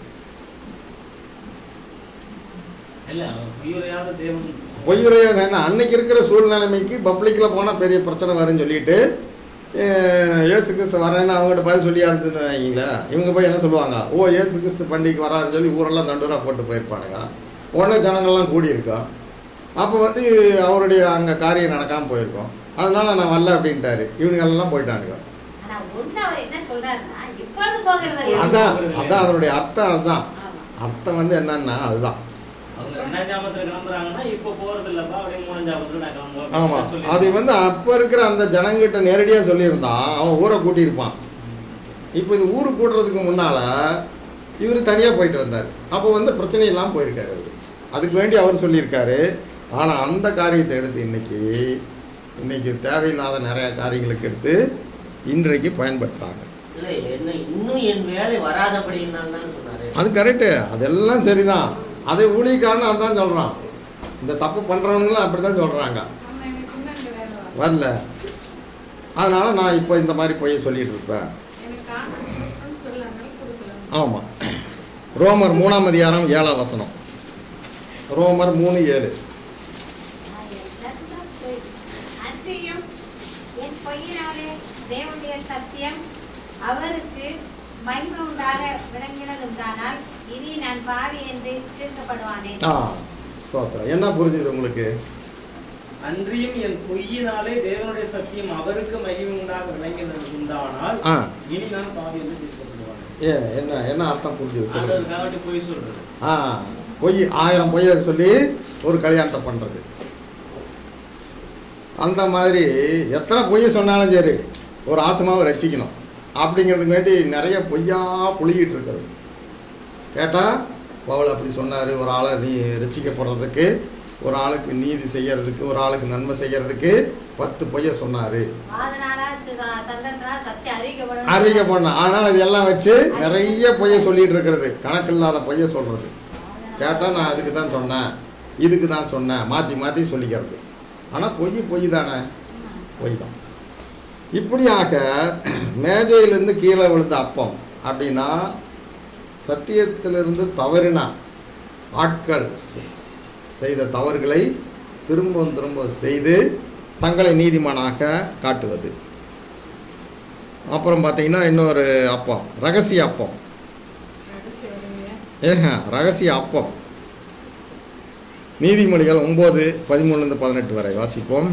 இல்ல, அவர் பொய்யுரையாத தேவன் பொய்யுரையாது என்ன அன்னைக்கு இருக்கிற சூழ்நிலைமைக்கு பப்ளிக்கில் போனால் பெரிய பிரச்சனை வரும்னு சொல்லிட்டு அஹ், இயேசு கிறிஸ்து வரேன்னு அவங்ககிட்ட பதில் சொல்லி ஆரம்பிச்சுன்னு வைங்களா இவங்க போய் என்ன சொல்லுவாங்க ஓ இயேசு கிறிஸ்து பண்டிகைக்கு வராருன்னு சொல்லி ஊரெல்லாம் தண்டூரா போட்டு போயிருப்பானுங்க உடனே ஜனங்கள்லாம் கூடியிருக்கோம் அப்போ வந்து அவருடைய அங்கே காரியம் நடக்காமல் போயிருக்கோம் அதனால நான் வரல அப்படின்ட்டாரு இவனுங்கெல்லாம் போயிட்டானுங்க ஆனா ஒண்ணு அவர் என்ன சொல்றாருன்னா இப்பொழுது போகிறது இல்லையா? அதான் அதான் அதனுடைய அர்த்தம் அதுதான் ஆமா. அர்த்தம் வந்து என்னன்னா அதுதான் அவங்க ரெண்டாம் ஜாமத்துல கிளம்புறாங்கன்னா இப்ப போறது இல்லப்பா அப்படியே மூணாம் ஜாமத்துல நான் கிளம்புவேன் ஆமாம் அப்படின்னு சொல்லி அது வந்து அப்போ இருக்கிற அந்த ஜனங்கிட்ட நேரடியாக சொல்லியிருந்தான் அவன் ஊரை கூட்டியிருப்பான் இப்போ இது ஊரு கூட்டுறதுக்கு முன்னால் இவர் தனியாக போயிட்டு வந்தார் அப்போ வந்து பிரச்சனை இல்லாமல் போயிருக்காரு அவர் அதுக்கு வேண்டி அவர் சொல்லியிருக்காரு ஆனால் அந்த காரியத்தை எடுத்து இன்னைக்கு இன்னைக்கு தேவையில்லாத நிறைய காரியங்களுக்கு எடுத்து இன்றைக்கு பயன்படுத்துகிறாங்க இல்லை என்ன இன்னும் என் வேலை வராதபடின்னு தானே சொன்னாரு அது கரெக்டு அதெல்லாம் சரிதான் அதை ஊழியக்காரன் அதான் சொல்கிறான் இந்த தப்பு பண்ணுறவங்களும் அப்படி தான் சொல்கிறாங்க ஆமா எனக்கு இன்னும் இந்த வேலை வரல. வரல அதனால் நான் இப்போ இந்த மாதிரி போய் சொல்லிட்டு இருப்பேன் எனக்கு கான்ட்ராக்ட்னு சொல்லாங்க கொடுக்கல ஆமாம் ரோமர் மூணாம் அதிகாரம் ஏழாம் வசனம் ரோமர் மூணு ஏழு நான் எல்லாத்துக்கும் போய் அன்றியும் என் பொய்யினாலே தேவனுடைய சத்தியம் அவருக்கு மகிமை உண்டாக விளங்கினது உண்டானால் இனி நான் பாவி என்று தீர்க்கப்படுவானே ஆ சோத்திரம் என்ன புரிஞ்சுது உங்களுக்கு அன்றியும் என் பொய்யினாலே தேவனுடைய சத்தியம் அவருக்கு மகிமை உண்டாக விளங்கினது உண்டானால் ஆ இனி நான் பாவி என்று தீர்க்கப்படுவான் ஏ என்ன என்ன அர்த்தம் புரிஞ்சுது சொல்லுங்க அதற்காக பொய் சொல்றது ஆ பொய் ஆயிரம் பொய்யை சொல்லி ஒரு கல்யாணத்தை பண்ணுறது அந்த மாதிரி எத்தனை பொய்யை சொன்னாலும் சரி ஒரு ஆத்மாவை ரசிக்கணும் அப்படிங்கிறதுக்கு வேண்டி நிறைய பொய்யா புழுகிட்டு இருக்கிறது கேட்டால் பவுல் அப்படி சொன்னார் ஒரு ஆளை நீ ரசிக்கப்படுறதுக்கு ஒரு ஆளுக்கு நீதி செய்யறதுக்கு ஒரு ஆளுக்கு நன்மை செய்யறதுக்கு பத்து பொய்யை சொன்னார் வாதனாலா தந்தத்தினால சத்தியம் அறிவிக்கப்படும் அறிவிக்க பண்ண அதனால் இதெல்லாம் வச்சு நிறைய பொய்யை சொல்லிட்டு இருக்கிறது கணக்கில்லாத பொய்யை சொல்கிறது கேட்டால் நான் அதுக்கு தான் சொன்னேன் இதுக்கு தான் சொன்னேன் மாற்றி மாற்றி சொல்லிக்கிறது ஆனால் பொய் பொய் தானே பொய் தான் இப்படியாக மேஜையிலேருந்து கீழே விழுந்த அப்பம் அப்படின்னா சத்தியத்திலிருந்து தவறின ஆட்கள் செ- செய்த தவறுகளை திரும்பவும் திரும்ப செய்து தங்களை நீதிமானாக காட்டுவது அப்புறம் பார்த்தீங்கன்னா இன்னொரு அப்பம் ரகசிய அப்பம் ஏங்க ரகசிய அப்பம் நீதிமொழிகள் ஒம்பது பதிமூணுலேருந்து பதினெட்டு வரை வாசிப்போம்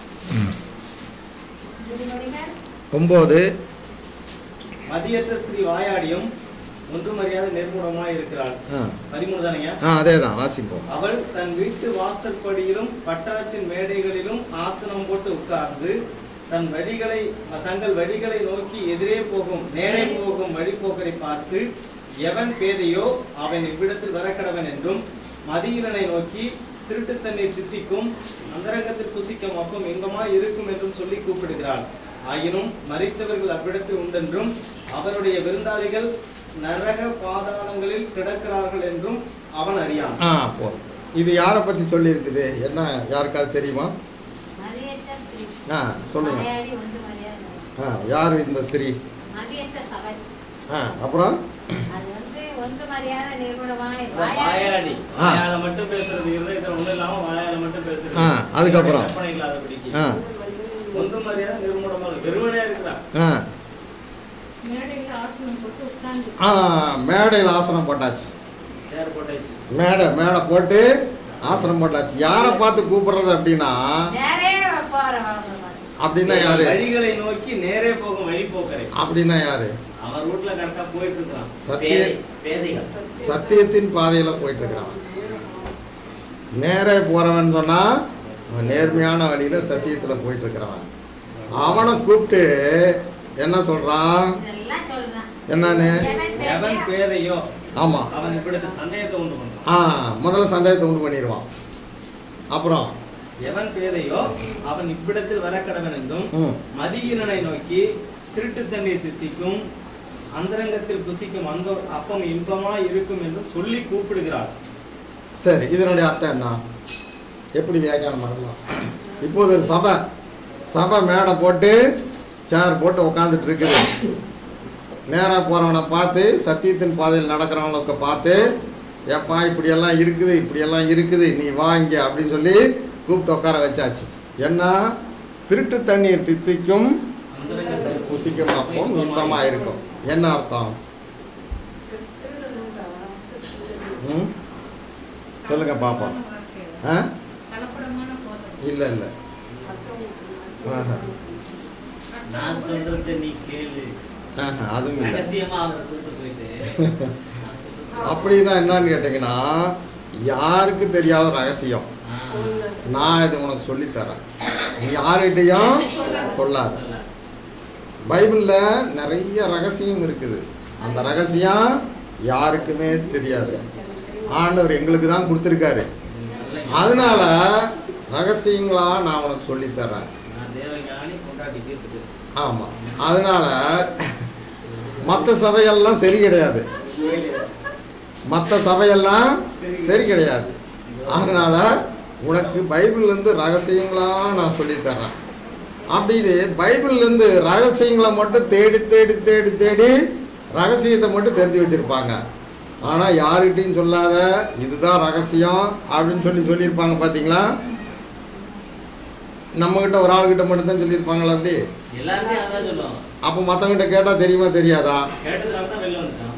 நீதிமொழிகள் ஒம்பது மதியற்ற ஸ்திரீ வாயாடியும் ஒன்றும் அறியாத நெருங்குடமாய் இருக்கிறாள் ஆ பதிமூணு தானேங்க ஆ அதே தான் வாசிப்போம் அவள் தன் வீட்டு வாசற்படியிலும் பட்டணத்தின் மேடைகளிலும் ஆசனம் போட்டு உட்கார்ந்து தன் வழிகளை தங்கள் வழிகளை நோக்கி எதிரே போகும் நேரே போகும் வழிபோக்கரை பார்த்து எவன் பேதையோ அவன் இவ்விடத்தில் வரக்கடவன் என்றும் மதியிலனை நோக்கி திருட்டு தண்ணீர் தித்திக்கும் அந்தரங்கத்தில் புசிக்கும் அப்பம் இன்பமாய் இருக்கும் என்றும் சொல்லி கூப்பிடுகிறாள் ஆயினும் மறித்தவர்கள் அவ்விடத்தில் உண்டென்றும் அவருடைய விருந்தாளிகள் நரக பாதாளங்களில் கிடக்கிறார்கள் என்றும் அவன் அறியான் ஆ போதும் இது யாரை பற்றி சொல்லியிருக்குது என்ன யாருக்காவது தெரியுமா மதியற்ற ஸ்திரீ ஆ சொல்லுங்க மலையாளி ஒன்று மரியாதை ஆ யார் இந்த ஸ்திரீ மதியற்ற சபை ஆ அப்புறம் அது வந்து ஒன்று மரியாதை நிர்குணமாய் வாயாடி ஆ. வாயால மட்டும் பேசுறது இருந்தா இதுல ஒண்ணும் இல்லாம வாயால மட்டும் பேசுறது ஆ, அதுக்கப்புறம்? கற்பனை இல்லாதபடிக்கு ஆ ஒன்றும் மரியாதை நிர்மூலமாக வெறுமனையா இருக்கிறான் ஆ மேடையில் ஆசனம் போட்டு உட்கார்ந்து ஆ மேடையில் ஆசனம் போட்டாச்சு சேர் போட்டாச்சு மேடை மேடை போட்டு ஆசனம் போட்டாச்சு யாரை பார்த்து கூப்பிடுறது அப்படின்னா நேரே போற வாழ்க்கை அப்படின்னா யாரு வழிகளை நோக்கி நேரே போகும் வழி போக்கரை அப்படின்னா யாரு அவன் ரூட்ல கரெக்டா போயிட்டு இருக்கிறான் சத்திய பேதை பேதைகள் சத்தியத்தின் பாதையில போயிட்டு இருக்கிறான் நேரே போறவன் சொன்னா அவன் நேர்மையான வழியில சத்தியத்துல போயிட்டு இருக்கிறவன் அவனை கூப்பிட்டு என்ன சொல்றான் இதெல்லாம் சொல்றான் என்னன்னு எவன் பேதையோ ஆமா அவன் இப்படித்த சந்தேகத்தை உண்டு பண்றான் ஆ முதல்ல சந்தேகத்தை உண்டு பண்ணிடுவான் அப்புறம் எவன் பேதையோ அவன் இவ்விடத்தில் வரக்கடவன் என்றும் ம் மதியினனை நோக்கி திருட்டு தண்ணீர் தித்திக்கும் அந்தரங்கத்தில் புசிக்கும் அந்த அப்பம் இன்பமா இருக்கும் என்றும் சொல்லி கூப்பிடுகிறார் சரி இதனுடைய அர்த்தம் என்ன எப்படி வியாக்கியானம் பண்ணலாம் இப்போது ஒரு சபை சபை மேடை போட்டு சேர் போட்டு உட்காந்துட்டு இருக்குது நேராக போகிறவனை பார்த்து சத்தியத்தின் பாதையில் நடக்கிறவங்களுக்கு பார்த்து ஏப்பா இப்படியெல்லாம் இருக்குது இப்படியெல்லாம் இருக்குது நீ வா இங்கே அப்படின்னு சொல்லி கூப்பிட்டு உட்கார வச்சாச்சு என்ன திருட்டு தண்ணீர் தித்திக்கும் அந்தரங்கத்தில் புசிக்கும் அப்பம் இன்பமாக இருக்கும் என்ன அர்த்தம் ம் சொல்லுங்க பாப்போம் ஆ கலப்படமான போதம் இல்லை இல்லை ஆஹா. நான் சொல்றத நீ கேளு ஆஹா, அதுவும் இல்லை ரகசியமா அவரை கூட்டு போயிட்டு நான் சொல்றது அப்படின்னா என்னன்னு கேட்டிங்கன்னா யாருக்கு தெரியாத ரகசியம் ஆ, நான் இது உனக்கு சொல்லித்தரேன் நீ யார்கிட்டையும் சொல்லாத பைபிளில் நிறைய ரகசியம் இருக்குது அந்த ரகசியம் யாருக்குமே தெரியாது ஆண்டவர் எங்களுக்கு தான் கொடுத்துருக்காரு நல்ல அதனால ரகசியங்களா நான் உனக்கு சொல்லித்தரேன் நான் தேவஞானி கொண்டாடி தீர்த்து பேசு ஆமாம் அதனால மற்ற சபையெல்லாம் சரி கிடையாது மற்ற சபையெல்லாம் சரி கிடையாது அதனால உனக்கு பைபிள்லேருந்து ரகசியங்களாக நான் சொல்லித்தர்றேன் அப்படின்னு பைபிள்லேருந்து ரகசியங்களை மட்டும் தேடி தேடி தேடி தேடி ரகசியத்தை மட்டும் தெரிஞ்சு வச்சுருப்பாங்க ஆனால் யாருக்கிட்டையும் சொல்லாத இதுதான் ரகசியம் அப்படின்னு சொல்லி சொல்லியிருப்பாங்க பார்த்தீங்களா நம்மக்கிட்ட ஒரு ஆள்கிட்ட மட்டும்தான் சொல்லியிருப்பாங்களா அப்படி எல்லாருமே அதான் சொல்லுவோம் அப்போ மற்றவங்கிட்ட கேட்டால் தெரியுமா தெரியாதா கேட்டதுனால தான் வெளில வந்துட்டான்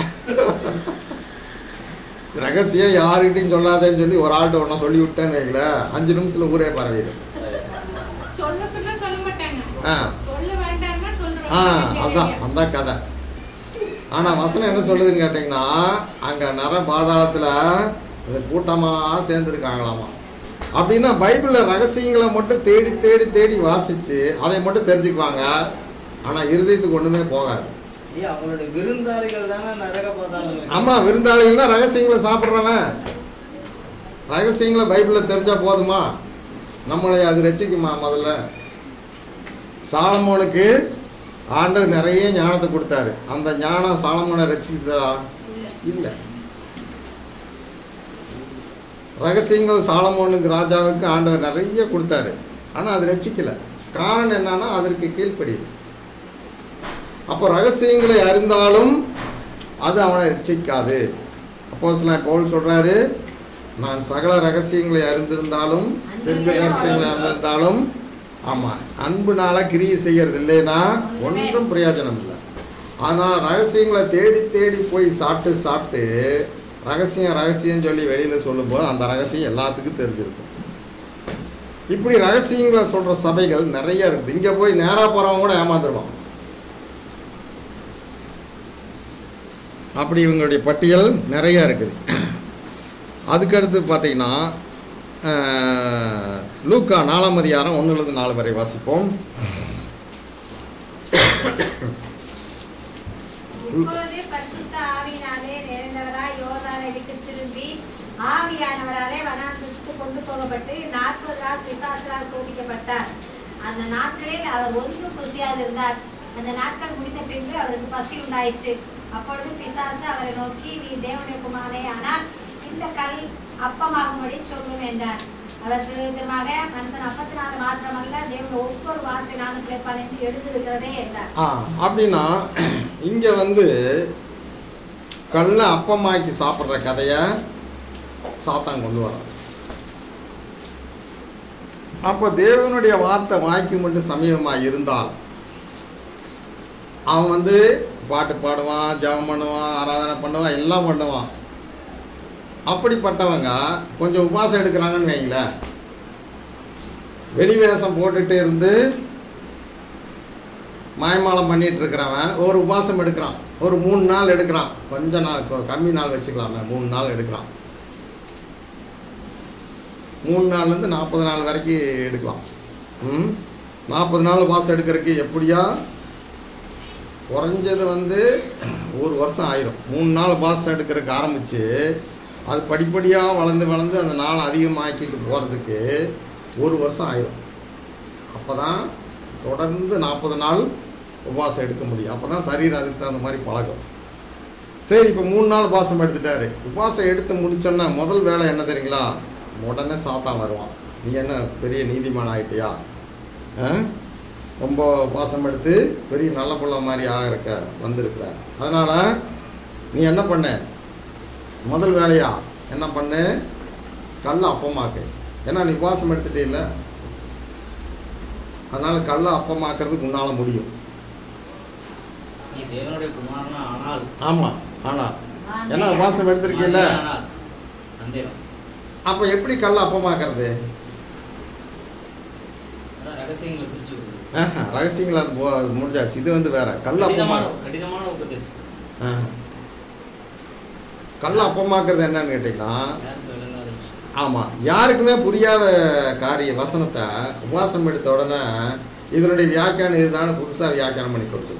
ரகசியம் யாருக்கிட்டையும் சொல்லாதேன்னு சொல்லி ஒரு ஆள்கிட்ட ஒன்றா சொல்லி விட்டேன்னு வைங்களேன் அஞ்சு நிமிஷத்தில் ஊரே பரவிடும் சொல்ல சொல்ல சொல்ல மாட்டாங்க ஆ சொல்ல வேண்டாம்னா ஆ சொல்றோம் அதான் அந்த கதை ஆனால் வசனம் என்ன சொல்லுதுன்னு கேட்டிங்கன்னா அங்கே நர பாதாளத்தில் இந்த கூட்டமாக சேர்ந்துருக்காங்களாமா அப்படின்னா பைபிளில் ரகசியங்களை மட்டும் தேடி தேடி தேடி வாசித்து அதை மட்டும் தெரிஞ்சுக்குவாங்க ஆனால் இருதயத்துக்கு ஒன்றுமே போகாது ஏய் அவங்களுடைய விருந்தாளிகள் தானே நரக பார்த்தாலும் ஆமாம் விருந்தாளிகள் தான் ரகசியங்களை சாப்பிட்றவன் ரகசியங்களை பைபிளில் தெரிஞ்சால் போதுமா நம்மளை அது ரசிக்குமா முதல்ல சாலமோனுக்கு ஆண்டவர் நிறைய ஞானத்தை கொடுத்தாரு அந்த ஞானம் சாலமோனை ரசித்ததா இல்லை ரகசியங்கள் சாலமோனுக்கு ராஜாவுக்கு ஆண்டவர் நிறைய கொடுத்தாரு ஆனால் அது ரசிக்கல காரணம் என்னன்னா அதற்கு கீழ்ப்படியுது அப்போ ரகசியங்களை அறிந்தாலும் அது அவனை ரட்சிக்காது அப்போ பவுல் சொல்றாரு நான் சகல ரகசியங்களை அறிந்திருந்தாலும் தெற்கு ரகசியங்களை அறிந்திருந்தாலும் ஆமாம் அன்புனால கிரியை செய்யறது இல்லைன்னா ஒன்றும் பிரயோஜனம் இல்லை அதனால் ரகசியங்களை தேடி தேடி போய் சாப்பிட்டு சாப்பிட்டு ரகசியம் ரகசியம் சொல்லி வெளியில் சொல்லும்போது அந்த ரகசியம் எல்லாத்துக்கும் தெரிஞ்சிருக்கும் இப்படி ரகசியங்களை சொல்கிற சபைகள் நிறைய இருக்குது இங்கே போய் நேராக போகிறவங்க கூட ஏமாந்துருவான் அப்படி இவங்களுடைய பட்டியல் நிறைய இருக்குது அதுக்கடுத்து பார்த்தீங்கன்னா ஆஹ், லூக்கா நாலாம் அதிகாரம் ஒன்றுலேருந்து நாலு வரை வாசிப்போம் இப்பொழுது பரிசுத்த ஆவியினாலே நிறைந்தவராய் யோர்தானை விட்டு திரும்பி ஆவியானவராலே வனாந்தரத்துக்கு கொண்டு போகப்பட்டு நாற்பது நாள் பிசாசரால் சோதிக்கப்பட்டார் அந்த நாட்களில் அவர் ஒன்றும் ருசியாதிருந்தார் அந்த நாட்கள் முடிந்த பின்பு அவருக்கு பசி உண்டாயிற்று அப்பொழுது பிசாசு அவரை நோக்கி நீ தேவனுடைய குமாரே ஆனால் இந்த கல் அப்பமாகும்படி சொல்லும் என்றார் அவர் திருவிதமாக மனுஷன் அப்பத்தினால மாத்திரமல்ல தேவன் ஒவ்வொரு வார்த்தையினாலும் பிழைப்பான் என்று எழுதியிருக்கிறதே என்றார் ஆ அப்படின்னா இங்கே வந்து கல்லை அப்பமாக்கி சாப்பிட்ற கதையை சாத்தான் கொண்டு வரான் அப்போ தேவனுடைய வார்த்தை வாய்க்கு மட்டும் சமீபமாக இருந்தால் அவன் வந்து பாட்டு பாடுவான் ஜெபம் பண்ணுவான் ஆராதனை பண்ணுவான் எல்லாம் பண்ணுவான் அப்படிப்பட்டவங்க கொஞ்சம் உபவாசம் எடுக்கிறாங்கன்னு வைங்களேன் வெளி வேஷம் போட்டுட்டு இருந்து மாயமாலம் பண்ணிட்டு இருக்கிறவன் ஒரு உபவாசம் எடுக்கிறான் ஒரு மூணு நாள் எடுக்கிறான் கொஞ்ச நாள் கொ- கம்மி நாள் வச்சுக்கலாமே மூணு நாள் எடுக்கிறான் மூணு நாள்லேருந்து நாற்பது நாள் வரைக்கும் எடுக்கலாம் ம் நாற்பது நாள் உபவாசம் எடுக்கிறதுக்கு எப்படியா குறைஞ்சது வந்து ஒரு வருஷம் ஆயிரும் மூணு நாள் உபவாசம் எடுக்கிறதுக்கு ஆரம்பித்து அது படிப்படியாக வளர்ந்து வளர்ந்து அந்த நாள் அதிகமாக்கிட்டு போகிறதுக்கு ஒரு வருஷம் ஆயிரும் அப்போ தான் தொடர்ந்து நாற்பது நாள் உபவாசம் எடுக்க முடியும் அப்போ தான் சரீரம் அதுக்கு தகுந்த மாதிரி பழகும் சரி இப்போ மூணு நாள் உபவாசம் எடுத்துட்டாரு உபவாசம் எடுத்து முடிச்சோன்னா முதல் வேலை என்ன தெரியுங்களா உடனே சாத்தான் வருவான் நீ என்ன பெரிய நீதிமான் ஆகிட்டியா ஆ? ரொம்ப உபவாசம் எடுத்து பெரிய நல்ல பிள்ளை மாதிரி ஆகிறக்க வந்திருக்கிற அதனால் நீ என்ன பண்ண முதல் வேலையா என்ன பண்ணு கல்லை அப்பமாக்கு ஏன்னா நீ உபவாசம் எடுத்துட்டே இல்லை அதனால் கல்லை அப்பமாக்குறதுக்கு உன்னால் முடியும் நீ தேவனுடைய குமாரனா ஆனால் ஆமாம் ஆனால் ஏன்னா உபவாசம் எடுத்திருக்கீல்ல ஆனால் சந்தேகம் அப்போ எப்படி கல்லை அப்பமாக்குறது அதான் ரகசியங்களை குறிச்சு ஆஹா, ரகசியங்கள் அது போ அது முடிஞ்சாச்சு இது வந்து வேற கல்லை அப்பமா கடினமான கடினமான உபதேசம் ஆஹா. கல்லை அப்பமாக்குறது என்னன்னு கேட்டிங்கன்னா யாருக்கு விளங்காத விஷயம் ஆமாம் யாருக்குமே புரியாத காரிய வசனத்தை உபவாசம் எடுத்த உடனே இதனுடைய வியாக்கியானம் இதுதானே புதுசாக வியாக்கியானம் பண்ணி கொடுத்துருக்கு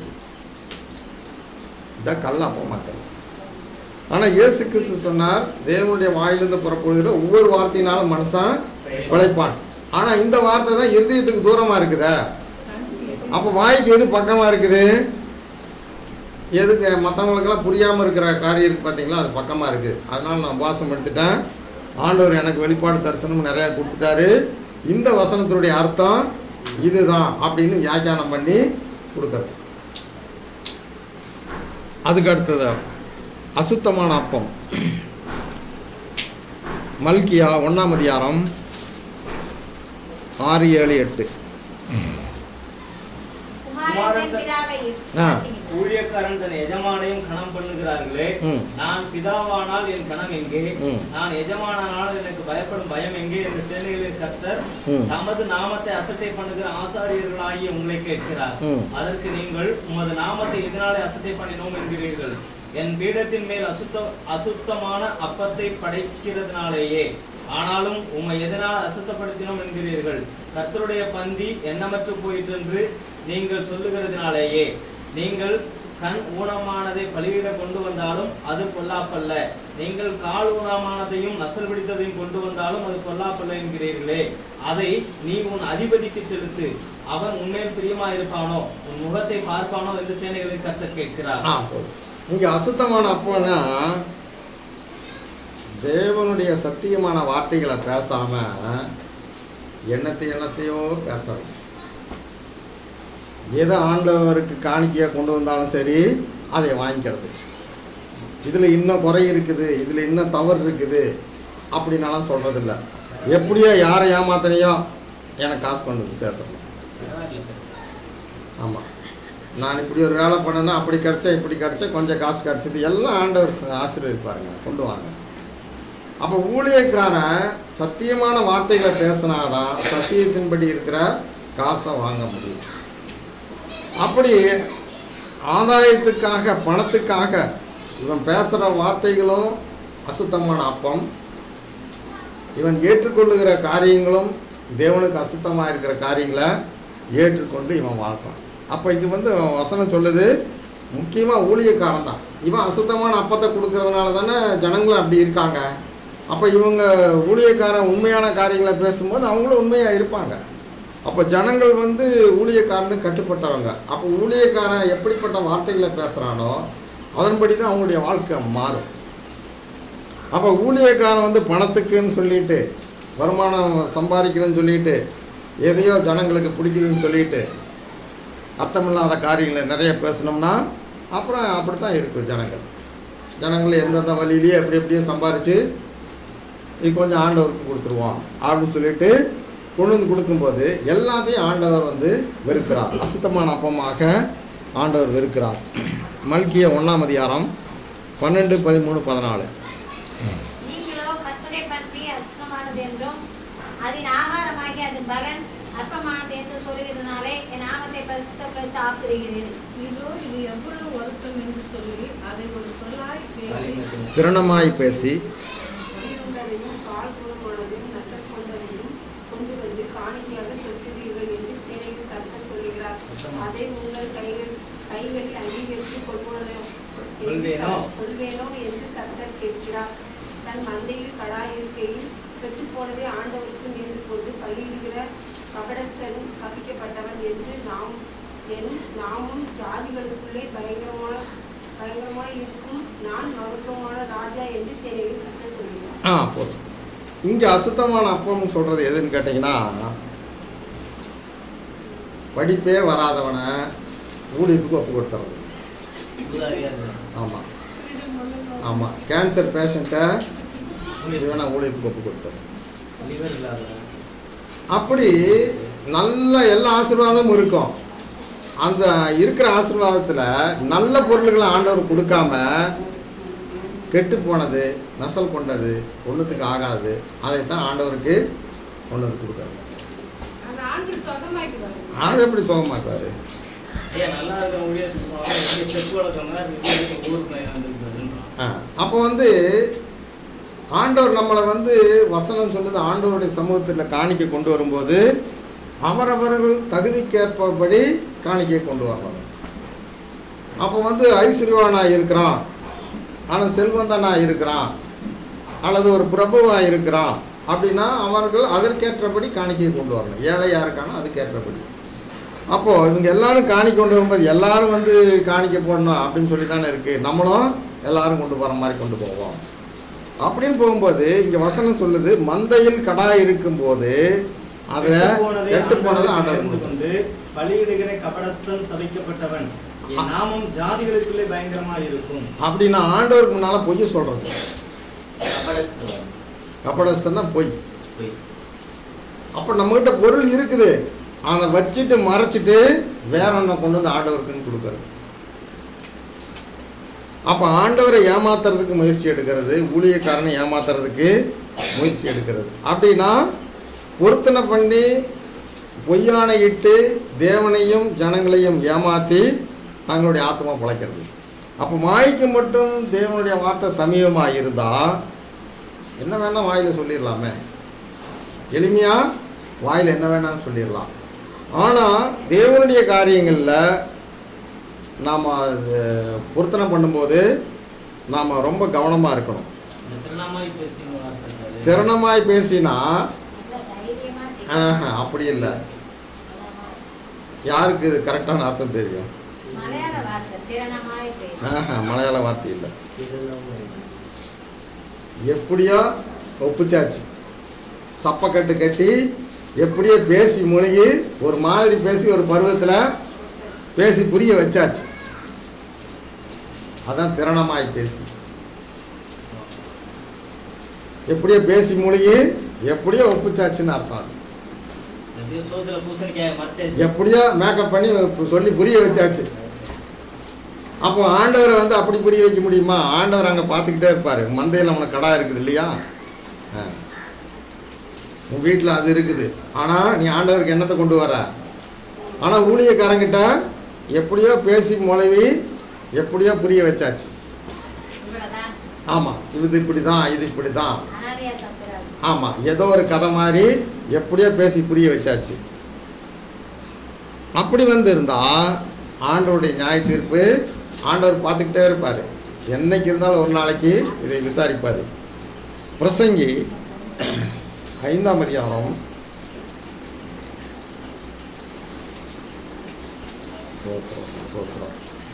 இதான் கல்ல அப்பமாக்கிறது ஆனால் இயேசு கிறிஸ்து சொன்னார் தேவனுடைய வாயிலிருந்து புறப்படுகிற ஒவ்வொரு வார்த்தையினாலும் மனுஷன் பிழைப்பான் ஆனால் இந்த வார்த்தை தான் இருதயத்துக்கு தூரமாக இருக்குதே அப்போ வாய்க்கு எது பக்கமாக இருக்குது எதுக்கு மற்றவங்களுக்கெல்லாம் புரியாமல் இருக்கிற காரியம் இருக்குது பார்த்தீங்களா அது பக்கமாக இருக்குது அதனால் நான் உபவாசம் எடுத்துட்டேன் ஆண்டவர் எனக்கு வெளிப்பாடு தரிசனம் நிறையா கொடுத்துட்டாரு இந்த வசனத்தினுடைய அர்த்தம் இதுதான் அப்படின்னு வியாக்கியானம் பண்ணி கொடுக்கறது அதுக்கு அடுத்தது அசுத்தமான அப்பம் மல்கியா ஒன்றாம் அதிகாரம் ஆறு ஏழு எட்டு குமாரன் பிதாவை ஆ. ஊழியக்காரன் தன் எஜமானையும் கணம் பண்ணுகிறார்களே ம். நான் பிதாவானால் என் கணம் எங்கே ம். நான் எஜமானானால் எனக்கு பயப்படும் பயம் எங்கே என்று சேனைகளின் கர்த்தர் ம். தமது நாமத்தை அசட்டை பண்ணுகிற ஆசாரியர்களாகிய உங்களை கேட்கிறார் ம். அதற்கு நீங்கள் உமது நாமத்தை எதனாலே அசட்டை பண்ணினோம் என்கிறீர்கள் என் பீடத்தின் மேல் அசுத்த அசுத்தமான அப்பத்தை படைக்கிறதுனாலேயே ஆனாலும் உம்மை எதனால் அசுத்தப்படுத்தினோம் என்கிறீர்கள் கர்த்தருடைய பந்தி எண்ணமற்று போயிற்று என்று நீங்கள் சொல்லுகிறதுனாலேயே நீங்கள் கண் ஊனமானதை பலியிட கொண்டு வந்தாலும் அது பொல்லாப்பல்ல நீங்கள் கால் ஊனமானதையும் நசல் பிடித்ததையும் கொண்டு வந்தாலும் அது பொல்லாப்பல்ல என்கிறீர்களே அதை நீ உன் அதிபதிக்கு செலுத்து அவன் உன்மேல் பிரியமாயிருப்பானோ உன் முகத்தை பார்ப்பானோ என்று சேனைகளின் கர்த்தர் கேட்கிறார் ஆ போதும் இங்கே அசுத்தமான அப்போன்னா தேவனுடைய சத்தியமான வார்த்தைகளை பேசாம எண்ணத்தை எண்ணத்தையோ பேசுறது எதை ஆண்டவருக்கு காணிக்கையாக கொண்டு வந்தாலும் சரி அதை வாங்கிக்கிறது இதில் இன்னும் குறை இருக்குது இதில் இன்னும் தவறு இருக்குது அப்படின்னாலாம் சொல்கிறதில்ல எப்படியோ யாரை ஏமாத்தனையோ எனக்கு காசு கொண்டு வந்து சேர்த்துடணும் ஆமாம் நான் இப்படி ஒரு வேலை பண்ணேன்னா அப்படி கிடச்சா இப்படி கிடச்சா கொஞ்சம் காசு கிடச்சிது எல்லாம் ஆண்டவர் ச- ஆசீர்வதிப்பாருங்க கொண்டு வாங்க அப்போ ஊழியக்காரன் சத்தியமான வார்த்தைகளை பேசினாதான் சத்தியத்தின்படி இருக்கிற காசை வாங்க முடியும் அப்படி ஆதாயத்துக்காக பணத்துக்காக இவன் பேசுகிற வார்த்தைகளும் அசுத்தமான அப்பம் இவன் ஏற்றுக்கொள்ளுகிற காரியங்களும் தேவனுக்கு அசுத்தமாக இருக்கிற காரியங்களை ஏற்றுக்கொண்டு இவன் வாழ்றான் அப்போ இங்கே வந்து வசனம் சொல்லுது முக்கியமாக ஊழியக்காரன் தான் இவன் அசுத்தமான அப்பத்தை கொடுக்கறதுனால தானே ஜனங்களும் அப்படி இருக்காங்க அப்போ இவங்க ஊழியக்காரன் உண்மையான காரியங்களை பேசும்போது அவங்களும் உண்மையாக இருப்பாங்க அப்போ ஜனங்கள் வந்து ஊழியக்காரனுக்கு கட்டுப்பட்டவங்க அப்போ ஊழியக்காரன் எப்படிப்பட்ட வார்த்தைகளை பேசுகிறானோ அதன்படி தான் அவங்களுடைய வாழ்க்கை மாறும் அப்போ ஊழியக்காரன் வந்து பணத்துக்குன்னு சொல்லிட்டு வருமானம் சம்பாதிக்கணும்னு சொல்லிட்டு எதையோ ஜனங்களுக்கு பிடிக்குதுன்னு சொல்லிட்டு அர்த்தமில்லாத காரியங்களை நிறைய பேசினோம்னா அப்புறம் அப்படி தான் இருக்கும் ஜனங்கள் ஜனங்கள் எந்தெந்த வழியிலேயே எப்படி எப்படியோ சம்பாரித்து இது கொஞ்சம் ஆண்டவருக்கு கொடுத்துருவோம் அப்படின்னு சொல்லிட்டு கொண்டு வந்து கொடுக்கும்போது எல்லாத்தையும் ஆண்டவர் வந்து வெறுக்கிறார் அசுத்தமான அப்பமாக ஆண்டவர் வெறுக்கிறார் மல்கிய ஒன்றாம் அதிகாரம் பன்னெண்டு பதிமூணு பதினாலு நீங்களோ கர்த்தரை பற்றி அசுத்தமானது என்றும் அதன் ஆகாரமாகி அதன் பலன் அற்பமானது என்று சொல்கிறதுனாலே என் நாமத்தை பரிசுத்தப்படுத்தி சாப்பிடுகிறீர்கள் இதோ இது எவ்வளவு வருத்தம் என்று சொல்லி அதை ஒரு சொல்லாய் பேசி திறனமாய் பேசி வழியுண்டதையும் கால் குணமானதையும் நசல் கொண்டதையும் கொண்டு வந்து காணிக்கையாக செலுத்துகிறீர்கள் என்று சேனையில் கர்த்தர் சொல்கிறார் அதை உங்கள் கைகள் கைகளில் அங்கீகரித்து கொள்வனோ கொள்வேனோ? கொள்வேனோ என்று கர்த்தர் கேட்கிறார் தன் மந்தையில் கடாய் இருக்கையில் கெட்டுப்போனதை ஆண்டவருக்கு நேர்ந்து கொண்டு பலியிடுகிற கபடஸ்தனும் சபிக்கப்பட்டவன் என்று நாம் என் நாமும் ஜாதிகளுக்குள்ளே பயங்கரமான பயங்கரமாய் இருக்கும் நான் மகத்துவமான ராஜா என்று சேனையில் கர்த்தர் சொல்கிறார் ஆ போதும் இங்கே அசுத்தமான அப்பம்னு சொல்கிறது எதுன்னு கேட்டிங்கன்னா படிப்பே வராதவனை ஊழியத்துக்கு ஒப்பு கொடுத்துறது ஆமாம் ஆமாம் கேன்சர் பேஷண்ட்டை இவனை ஊழியத்துக்கு ஒப்பு கொடுத்துறது லிவர் இல்லாத அப்படி நல்ல எல்லா ஆசீர்வாதமும் இருக்கும் அந்த இருக்கிற ஆசீர்வாதத்தில் நல்ல பொருள்களை ஆண்டவர் கொடுக்காம கெட்டு போனது நசல் கொண்டது ஒன்றுத்துக்கு ஆகாது அதைத்தான் ஆண்டவருக்கு கொண்டு வந்து கொடுக்குறது அந்த ஆண்டு சொந்தமாக்கிறார் அதை எப்படி சுகமாக்குவார் ஐயா நல்லா இருக்க முடியாது ஸ்டெப் வளர்க்கணும் ரிசல்ட் ஊர் பையன் வந்துருக்காருன்றான் ஆ அப்போ வந்து ஆண்டவர் நம்மளை வந்து வசனம் சொல்லுது ஆண்டவருடைய சமூகத்தில் காணிக்கை கொண்டு வரும்போது அவரவர்கள் தகுதிக்கேற்பபடி காணிக்கையை கொண்டு வரணும் அப்போ வந்து ஐஸ்வர்யவானாக இருக்கிறான் ஆனால் செல்வந்தனாக இருக்கிறான் அல்லது ஒரு பிரபுவாக இருக்கிறான் அப்படின்னா அவர்கள் அதற்கேற்றபடி காணிக்கையை கொண்டு வரணும் ஏழையாக இருக்கானோ அதுக்கேற்றபடி அப்போது இவங்க எல்லாரும் காணிக்கை கொண்டு வரும்போது எல்லாரும் வந்து காணிக்கை போடணும் அப்படின்னு சொல்லி தானே இருக்குது நம்மளும் எல்லாரும் கொண்டு போகிற மாதிரி கொண்டு போவோம் அப்படின்னு போகும்போது இங்கே வசனம் சொல்லுது மந்தையில் கடா இருக்கும்போது அதில் கெட்டு போனது ஆண்டவர் சேர்ந்து கொடுத்தார். கொண்டு பலியிடுகிற கபடஸ்தன் சபிக்கப்பட்டவன் என் நாமம் ஜாதிகளுக்குள்ளே பயங்கரமா இருக்கும் அப்படின்னா ஆண்டவருக்கு முன்னால் பொய் சொல்கிறது கபடஸ்தலம். கப்படஸ்தன்னா பொய் பொய். அப்போ நம்மகிட்ட பொருள் இருக்குது அதை வச்சுட்டு மறைச்சிட்டு வேற ஒன்றை கொண்டு வந்து ஆண்டவருக்குன்னு கொடுக்கறது அப்போ ஆண்டவரை ஏமாத்துறதுக்கு முயற்சி எடுக்கிறது ஊழியக்காரனை ஏமாத்துறதுக்கு முயற்சி எடுக்கிறது அப்படின்னா பொருத்தனை பண்ணி பொய்யானை இட்டு தேவனையும் ஜனங்களையும் ஏமாற்றி தங்களுடைய ஆத்மா பிழைக்கிறது அப்போ மாய்க்கு மட்டும் தேவனுடைய வார்த்தை சமீபமாக இருந்தால் என்ன வேணால் வாயில் சொல்லிடலாமே எளிமையாக வாயில் என்ன வேணாலும் சொல்லிடலாம் ஆனால் தேவனுடைய காரியங்களில் நாம் பொருத்தனை பண்ணும்போது நாம் ரொம்ப கவனமாக இருக்கணும் இந்த திருநாமாய் பேசின வார்த்தை திறனமாய் பேசினா நல்ல தைரியமா ஆஹா, அப்படி இல்லை யாருக்கு இது கரெக்டான அர்த்தம் தெரியும் மலையாள வார்த்தை திறனமாய் பேசு ஆஹா, மலையாள வார்த்தை இல்லை திருநாமாய் எப்படியோ ஒப்புச்சாச்சு சப்பக்கட்டு கட்டி எப்படியோ பேசி முழுகி ஒரு மாதிரி பேசி ஒரு பருவத்தில் பேசி புரிய வச்சாச்சு அதான் திறனமாய் பேசி எப்படியோ பேசி முழுகி எப்படியோ ஒப்புச்சாச்சுன்னு அர்த்தம் அது எப்படியோ சோத்துல பூசணிக்காய மறைச்சாச்சு எப்படியோ மேக்கப் பண்ணி இப்ப சொல்லி புரிய வச்சாச்சு அப்போ ஆண்டவரை வந்து அப்படி புரிய வைக்க முடியுமா ஆண்டவர் அங்கே பார்த்துக்கிட்டே இருப்பார் மந்தையில் நம்மளுக்கு கடா இருக்குது இல்லையா ஆ. உன் வீட்டில் அது இருக்குது ஆனால் நீ ஆண்டவருக்கு என்னத்தை கொண்டு வர ஆனால் ஊழியக்காரங்கிட்ட எப்படியோ பேசி முளைவி எப்படியோ புரிய வச்சாச்சு இவ்வளவுதான் ஆமாம் இது இப்படி தான் இது இப்படி தான் அனாதையா சத்துறாரு ஆமாம் ஏதோ ஒரு கதை மாதிரி எப்படியோ பேசி புரிய வச்சாச்சு அப்படி வந்து இருந்தால் ஆண்டவருடைய நியாய தீர்ப்பு ஆண்டவர் பார்த்துக்கிட்டே இருப்பார் என்னைக்கு இருந்தாலும் ஒரு நாளைக்கு இதை விசாரிப்பார் பிரசங்கி ஐந்தாம் அதிகாரம் சோத்திரம், சோத்திரம்.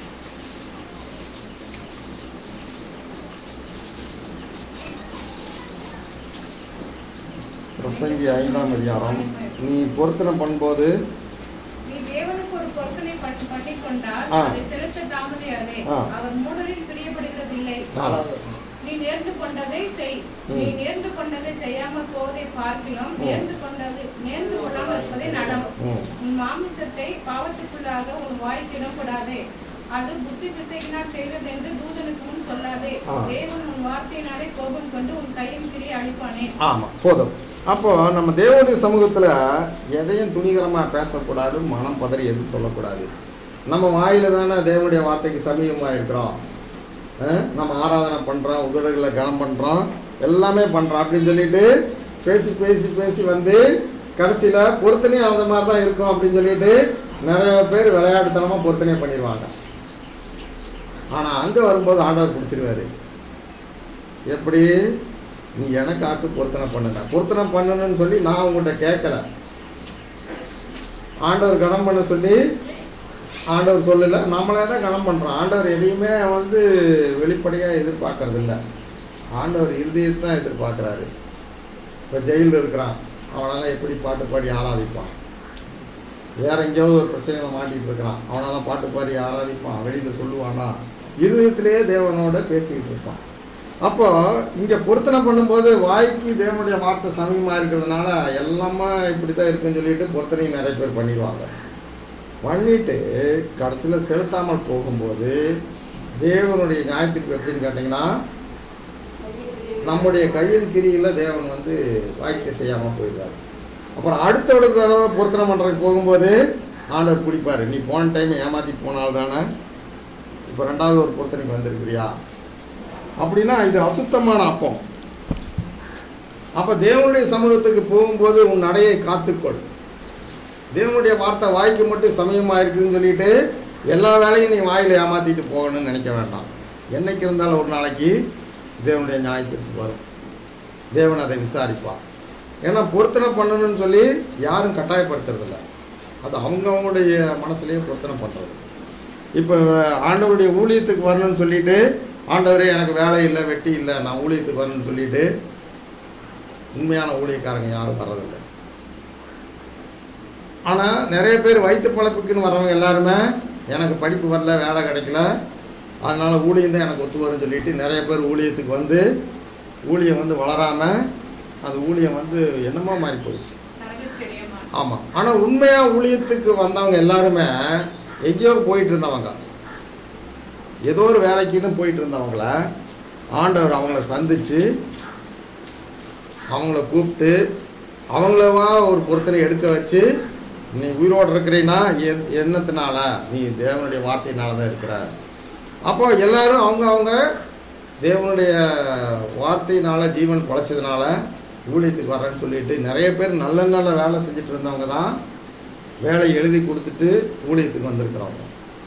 பிரசங்கி ஐந்தாம் அதிகாரம் நீ பொருத்தனை பண்ணும்போது நீ தேவனுக்கு ஒரு பொருத்தனை பண்ணி பண்ணிக் கொண்டால் ஆ. அதை செலுத்த தாமதியாதே ஆ. அவர் மூடரில் பிரியப்படுகிறதில்லை நாலாவது வசனம். நீ நேர்ந்து கொண்டதை செய் நீ நேர்ந்து கொண்டதை செய்யாமல் போவதை பார்க்கிலும் நேர்ந்து கொண்டது நேர்ந்து கொள்ளாமல் இருப்பதே நலம் ம். உன் மாமிசத்தை பாவத்துக்குள்ளாக உன் வாய்க்கு இடப்படாதே அது புத்தி பிசையினால் செய்ததென்று தூதனுக்கு முன் சொல்லாதே ஆ. தேவன் உன் வார்த்தையினாலே கோபம் கொண்டு உன் கையின் கிரியை அழிப்பானே ஆமாம் போதும் அப்போ நம்ம தேவனுடைய சமூகத்தில் எதையும் துணிகரமாக பேசக்கூடாது மனம் பதறி எதுவும் சொல்லக்கூடாது நம்ம வாயில தானே தேவனுடைய வார்த்தைக்கு சமீபமாக இருக்கிறோம் அஹ், நம்ம ஆராதனை பண்ணுறோம் உதடுகளை கனம் பண்ணுறோம் எல்லாமே பண்ணுறோம் அப்படின்னு சொல்லிட்டு பேசி பேசி பேசி வந்து கடைசியில் பொருத்தனையும் அந்த மாதிரி தான் இருக்கும் அப்படின்னு சொல்லிட்டு நிறைய பேர் விளையாட்டுத்தனமாக பொருத்தனையும் பண்ணிடுவாங்க ஆனால் அங்கே வரும்போது ஆண்டவர் பிடிச்சிருவாரு எப்படி நீ எனக்காக்கு பொருத்தனை பண்ணுன பொருத்தனை பண்ணணும்னு சொல்லி நான் உங்கள்கிட்ட கேட்கல ஆண்டவர் கனம் பண்ண சொல்லி ஆண்டவர் சொல்லலை நம்மளே தான் கனம் பண்ணுறோம் ஆண்டவர் எதையுமே வந்து வெளிப்படையாக எதிர்பார்க்கறது இல்லை ஆண்டவர் இருதயத்தை தான் எதிர்பார்க்குறாரு இப்போ ஜெயிலில் இருக்கிறான் அவனெல்லாம் எப்படி பாட்டு பாடி ஆராதிப்பான் வேற எங்கேயாவது ஒரு பிரச்சனையில மாட்டிட்டு இருக்கிறான் அவனெல்லாம் பாட்டு பாடி ஆராதிப்பான் வெளியில் சொல்லுவானா இருதயத்திலேயே தேவனோட பேசிக்கிட்டு இருப்பான் அப்போ இங்கே பொருத்தனை பண்ணும்போது வாய்க்கு தேவனுடைய வார்த்தை சமயமாக இருக்கிறதுனால எல்லாமே இப்படி தான் இருக்குன்னு சொல்லிட்டு பொருத்தனையும் நிறைய பேர் பண்ணிடுவாங்க பண்ணிட்டு கடைசியில் செலுத்தாமல் போகும்போது தேவனுடைய நியாயத்திற்கு எப்படின்னு கேட்டிங்கன்னா நம்முடைய கையின் கிரியில் தேவன் வந்து வாய்க்க செய்யாமல் போயிடுவார் அப்புறம் அடுத்த அடுத்த தடவை பொருத்தனை பண்ணுறதுக்கு போகும்போது ஆண்டவர் பிடிப்பார் நீ போன டைம் ஏமாத்திட்டு போனால் தானே இப்போ ரெண்டாவது ஒரு பொருத்தனைக்கு வந்திருக்கிறியா அப்படின்னா இது அசுத்தமான அப்பம் அப்போ தேவனுடைய சமூகத்துக்கு போகும்போது உன் நடையை காத்துக்கொள் தேவனுடைய வார்த்தை வாய்க்கு மட்டும் சமயமாக இருக்குதுன்னு சொல்லிட்டு எல்லா வேலையும் நீ வாயில் ஏமாற்றிட்டு போகணும்னு நினைக்க வேண்டாம் என்னைக்கு இருந்தாலும் ஒரு நாளைக்கு தேவனுடைய நியாயத்திற்கு வரும் தேவன் அதை விசாரிப்பார் ஏன்னா பொருத்தனை பண்ணணும்னு சொல்லி யாரும் கட்டாயப்படுத்துறதில்ல அது அவங்கவுங்களுடைய மனசுலேயே பொருத்தனை பண்ணுறது இப்போ ஆண்டவருடைய ஊழியத்துக்கு வரணும்னு சொல்லிட்டு ஆண்டவரே எனக்கு வேலை இல்லை வெட்டி இல்லை நான் ஊழியத்துக்கு வரணும்னு சொல்லிட்டு உண்மையான ஊழியக்காரங்க யாரும் வர்றதில்லை ஆனால் நிறைய பேர் வயிற்று பழப்புக்குன்னு வர்றவங்க எல்லாருமே எனக்கு படிப்பு வரல வேலை கிடைக்கல அதனால் ஊழியம் தான் எனக்கு ஒத்து வரும்னு சொல்லிட்டு நிறைய பேர் ஊழியத்துக்கு வந்து ஊழியம் வந்து வளராமல் அது ஊழியம் வந்து என்னமோ மாறி போயிடுச்சு நரகச் செடியமா ஆமாம் ஆனால் உண்மையாக ஊழியத்துக்கு வந்தவங்க எல்லாருமே எங்கேயோ போயிட்டு இருந்தவங்க ஏதோ ஒரு வேலைக்குன்னு போயிட்டு இருந்தவங்கள ஆண்டவர் அவங்கள சந்தித்து அவங்கள கூப்பிட்டு அவங்களவா ஒரு பொருத்தனை எடுக்க வச்சு நீ உயிரோடு இருக்கிறீன்னா எ- என்னத்தினால நீ தேவனுடைய வார்த்தையினால தான் இருக்கிற அப்போ எல்லாரும் அவங்க அவங்க தேவனுடைய வார்த்தையினால ஜீவன் குலைச்சதுனால ஊழியத்துக்கு வரேன்னு சொல்லிட்டு நிறைய பேர் நல்ல நல்ல வேலை செஞ்சுட்டு இருந்தவங்க தான் வேலை எழுதி கொடுத்துட்டு ஊழியத்துக்கு வந்திருக்கிறவங்க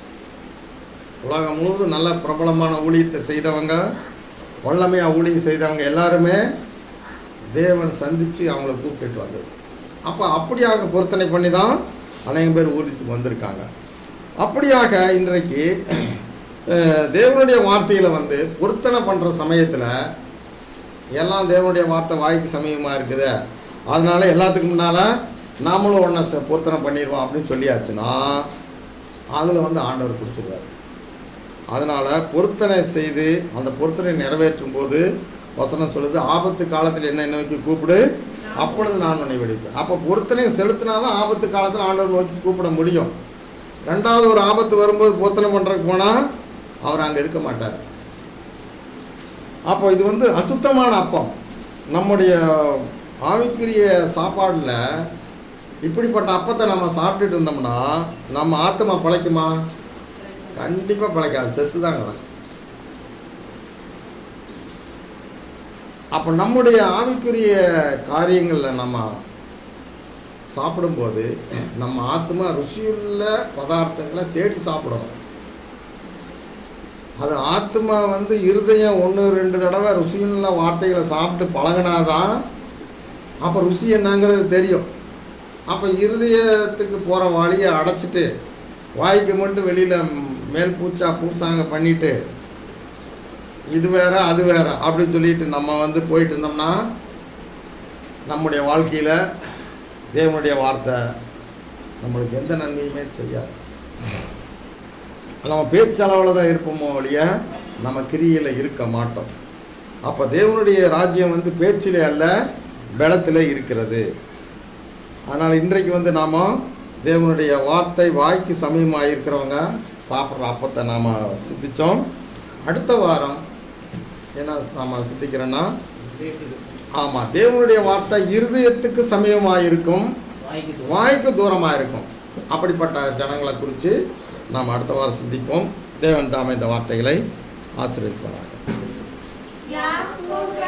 உலகம் முழுவதும் நல்ல பிரபலமான ஊழியத்தை செய்தவங்க வல்லமையாக ஊழியம் செய்தவங்க எல்லாருமே தேவன் சந்தித்து அவங்கள கூப்பிட்டு வந்தது அப்போ அப்படியாக பொருத்தனை பண்ணி தான் அநேகம் பேர் ஊழியத்துக்கு வந்திருக்காங்க அப்படியாக இன்றைக்கு அஹ், தேவனுடைய வார்த்தையில் வந்து பொருத்தனை பண்ணுற சமயத்தில் எல்லாம் தேவனுடைய வார்த்தை வாய்க்கு சமயமாக இருக்குது அதனால எல்லாத்துக்கும் முன்னால் நாமளும் ஒன்றை ச பொருத்தனை பண்ணிடுவோம் அப்படின்னு சொல்லியாச்சுன்னா அதில் வந்து ஆண்டவர் பிடிச்சிருவார் அதனால் பொருத்தனை செய்து அந்த பொருத்தனை நிறைவேற்றும் போது வசனம் சொல்லுது ஆபத்து காலத்தில் என்ன நோக்கி கூப்பிடு அப்பொழுது நான் உன்னை வெடிப்பேன் அப்போ பொருத்தனை செலுத்தினா தான் ஆபத்து காலத்தில் ஆண்டவர் நோக்கி கூப்பிட முடியும் ரெண்டாவது ஒரு ஆபத்து வரும்போது பொருத்தனை பண்ணுறதுக்கு போனால் அவர் அங்கே இருக்க மாட்டார் அப்போ இது வந்து அசுத்தமான அப்பம் நம்முடைய ஆவிக்குரிய சாப்பாடில் இப்படிப்பட்ட அப்பத்தை நம்ம சாப்பிட்டுட்டு இருந்தோம்னா நம்ம ஆத்மா பிழைக்குமா கண்டிப்பாக பிழைக்காது செத்து தான் கிடக்கும் அப்போ நம்முடைய ஆவிக்குரிய காரியங்களில் நம்ம சாப்பிடும்போது நம்ம ஆத்மா ருசியுள்ள பதார்த்தங்களை தேடி சாப்பிடணும் அது ஆத்மா வந்து இருதயம் ஒன்று ரெண்டு தடவை ருசியுள்ள வார்த்தைகளை சாப்பிட்டு பழகினாதான் அப்போ ருசி என்னங்கிறது தெரியும் அப்போ இருதயத்துக்கு போகிற வழியை அடைச்சிட்டு வாய்க்கு மட்டும் வெளியில் மேல் பூச்சா பூசாங்க பண்ணிட்டு இது வேற அது வேற அப்படின்னு சொல்லிட்டு நம்ம வந்து போயிட்டு இருந்தோம்னா நம்முடைய வாழ்க்கையில் தேவனுடைய வார்த்தை நம்மளுக்கு எந்த நன்மையுமே செய்யாது நம்ம பேச்சளவில் தான் இருப்போமோ ஒழிய நம்ம கிரியில் இருக்க மாட்டோம் அப்போ தேவனுடைய ராஜ்யம் வந்து பேச்சிலே அல்ல பலத்தில் இருக்கிறது அதனால் இன்றைக்கு வந்து நாம் தேவனுடைய வார்த்தை வாய்க்கு சமயமாக இருக்கிறவங்க சாப்பிட்ற அப்பத்தை நாம் சிந்தித்தோம் அடுத்த வாரம் என்ன நாம் சிந்திக்கிறோன்னா ஆமாம் தேவனுடைய வார்த்தை இருதயத்துக்கு சமயமாக இருக்கும் வாய்க்கு தூரம். வாய்க்கு தூரமாக இருக்கும் அப்படிப்பட்ட ஜனங்களை குறித்து நாம் அடுத்த வாரம் சிந்திப்போம் தேவன் தாமே இந்த வார்த்தைகளை ஆசீர்வதிப்பாராக யாக்கோபு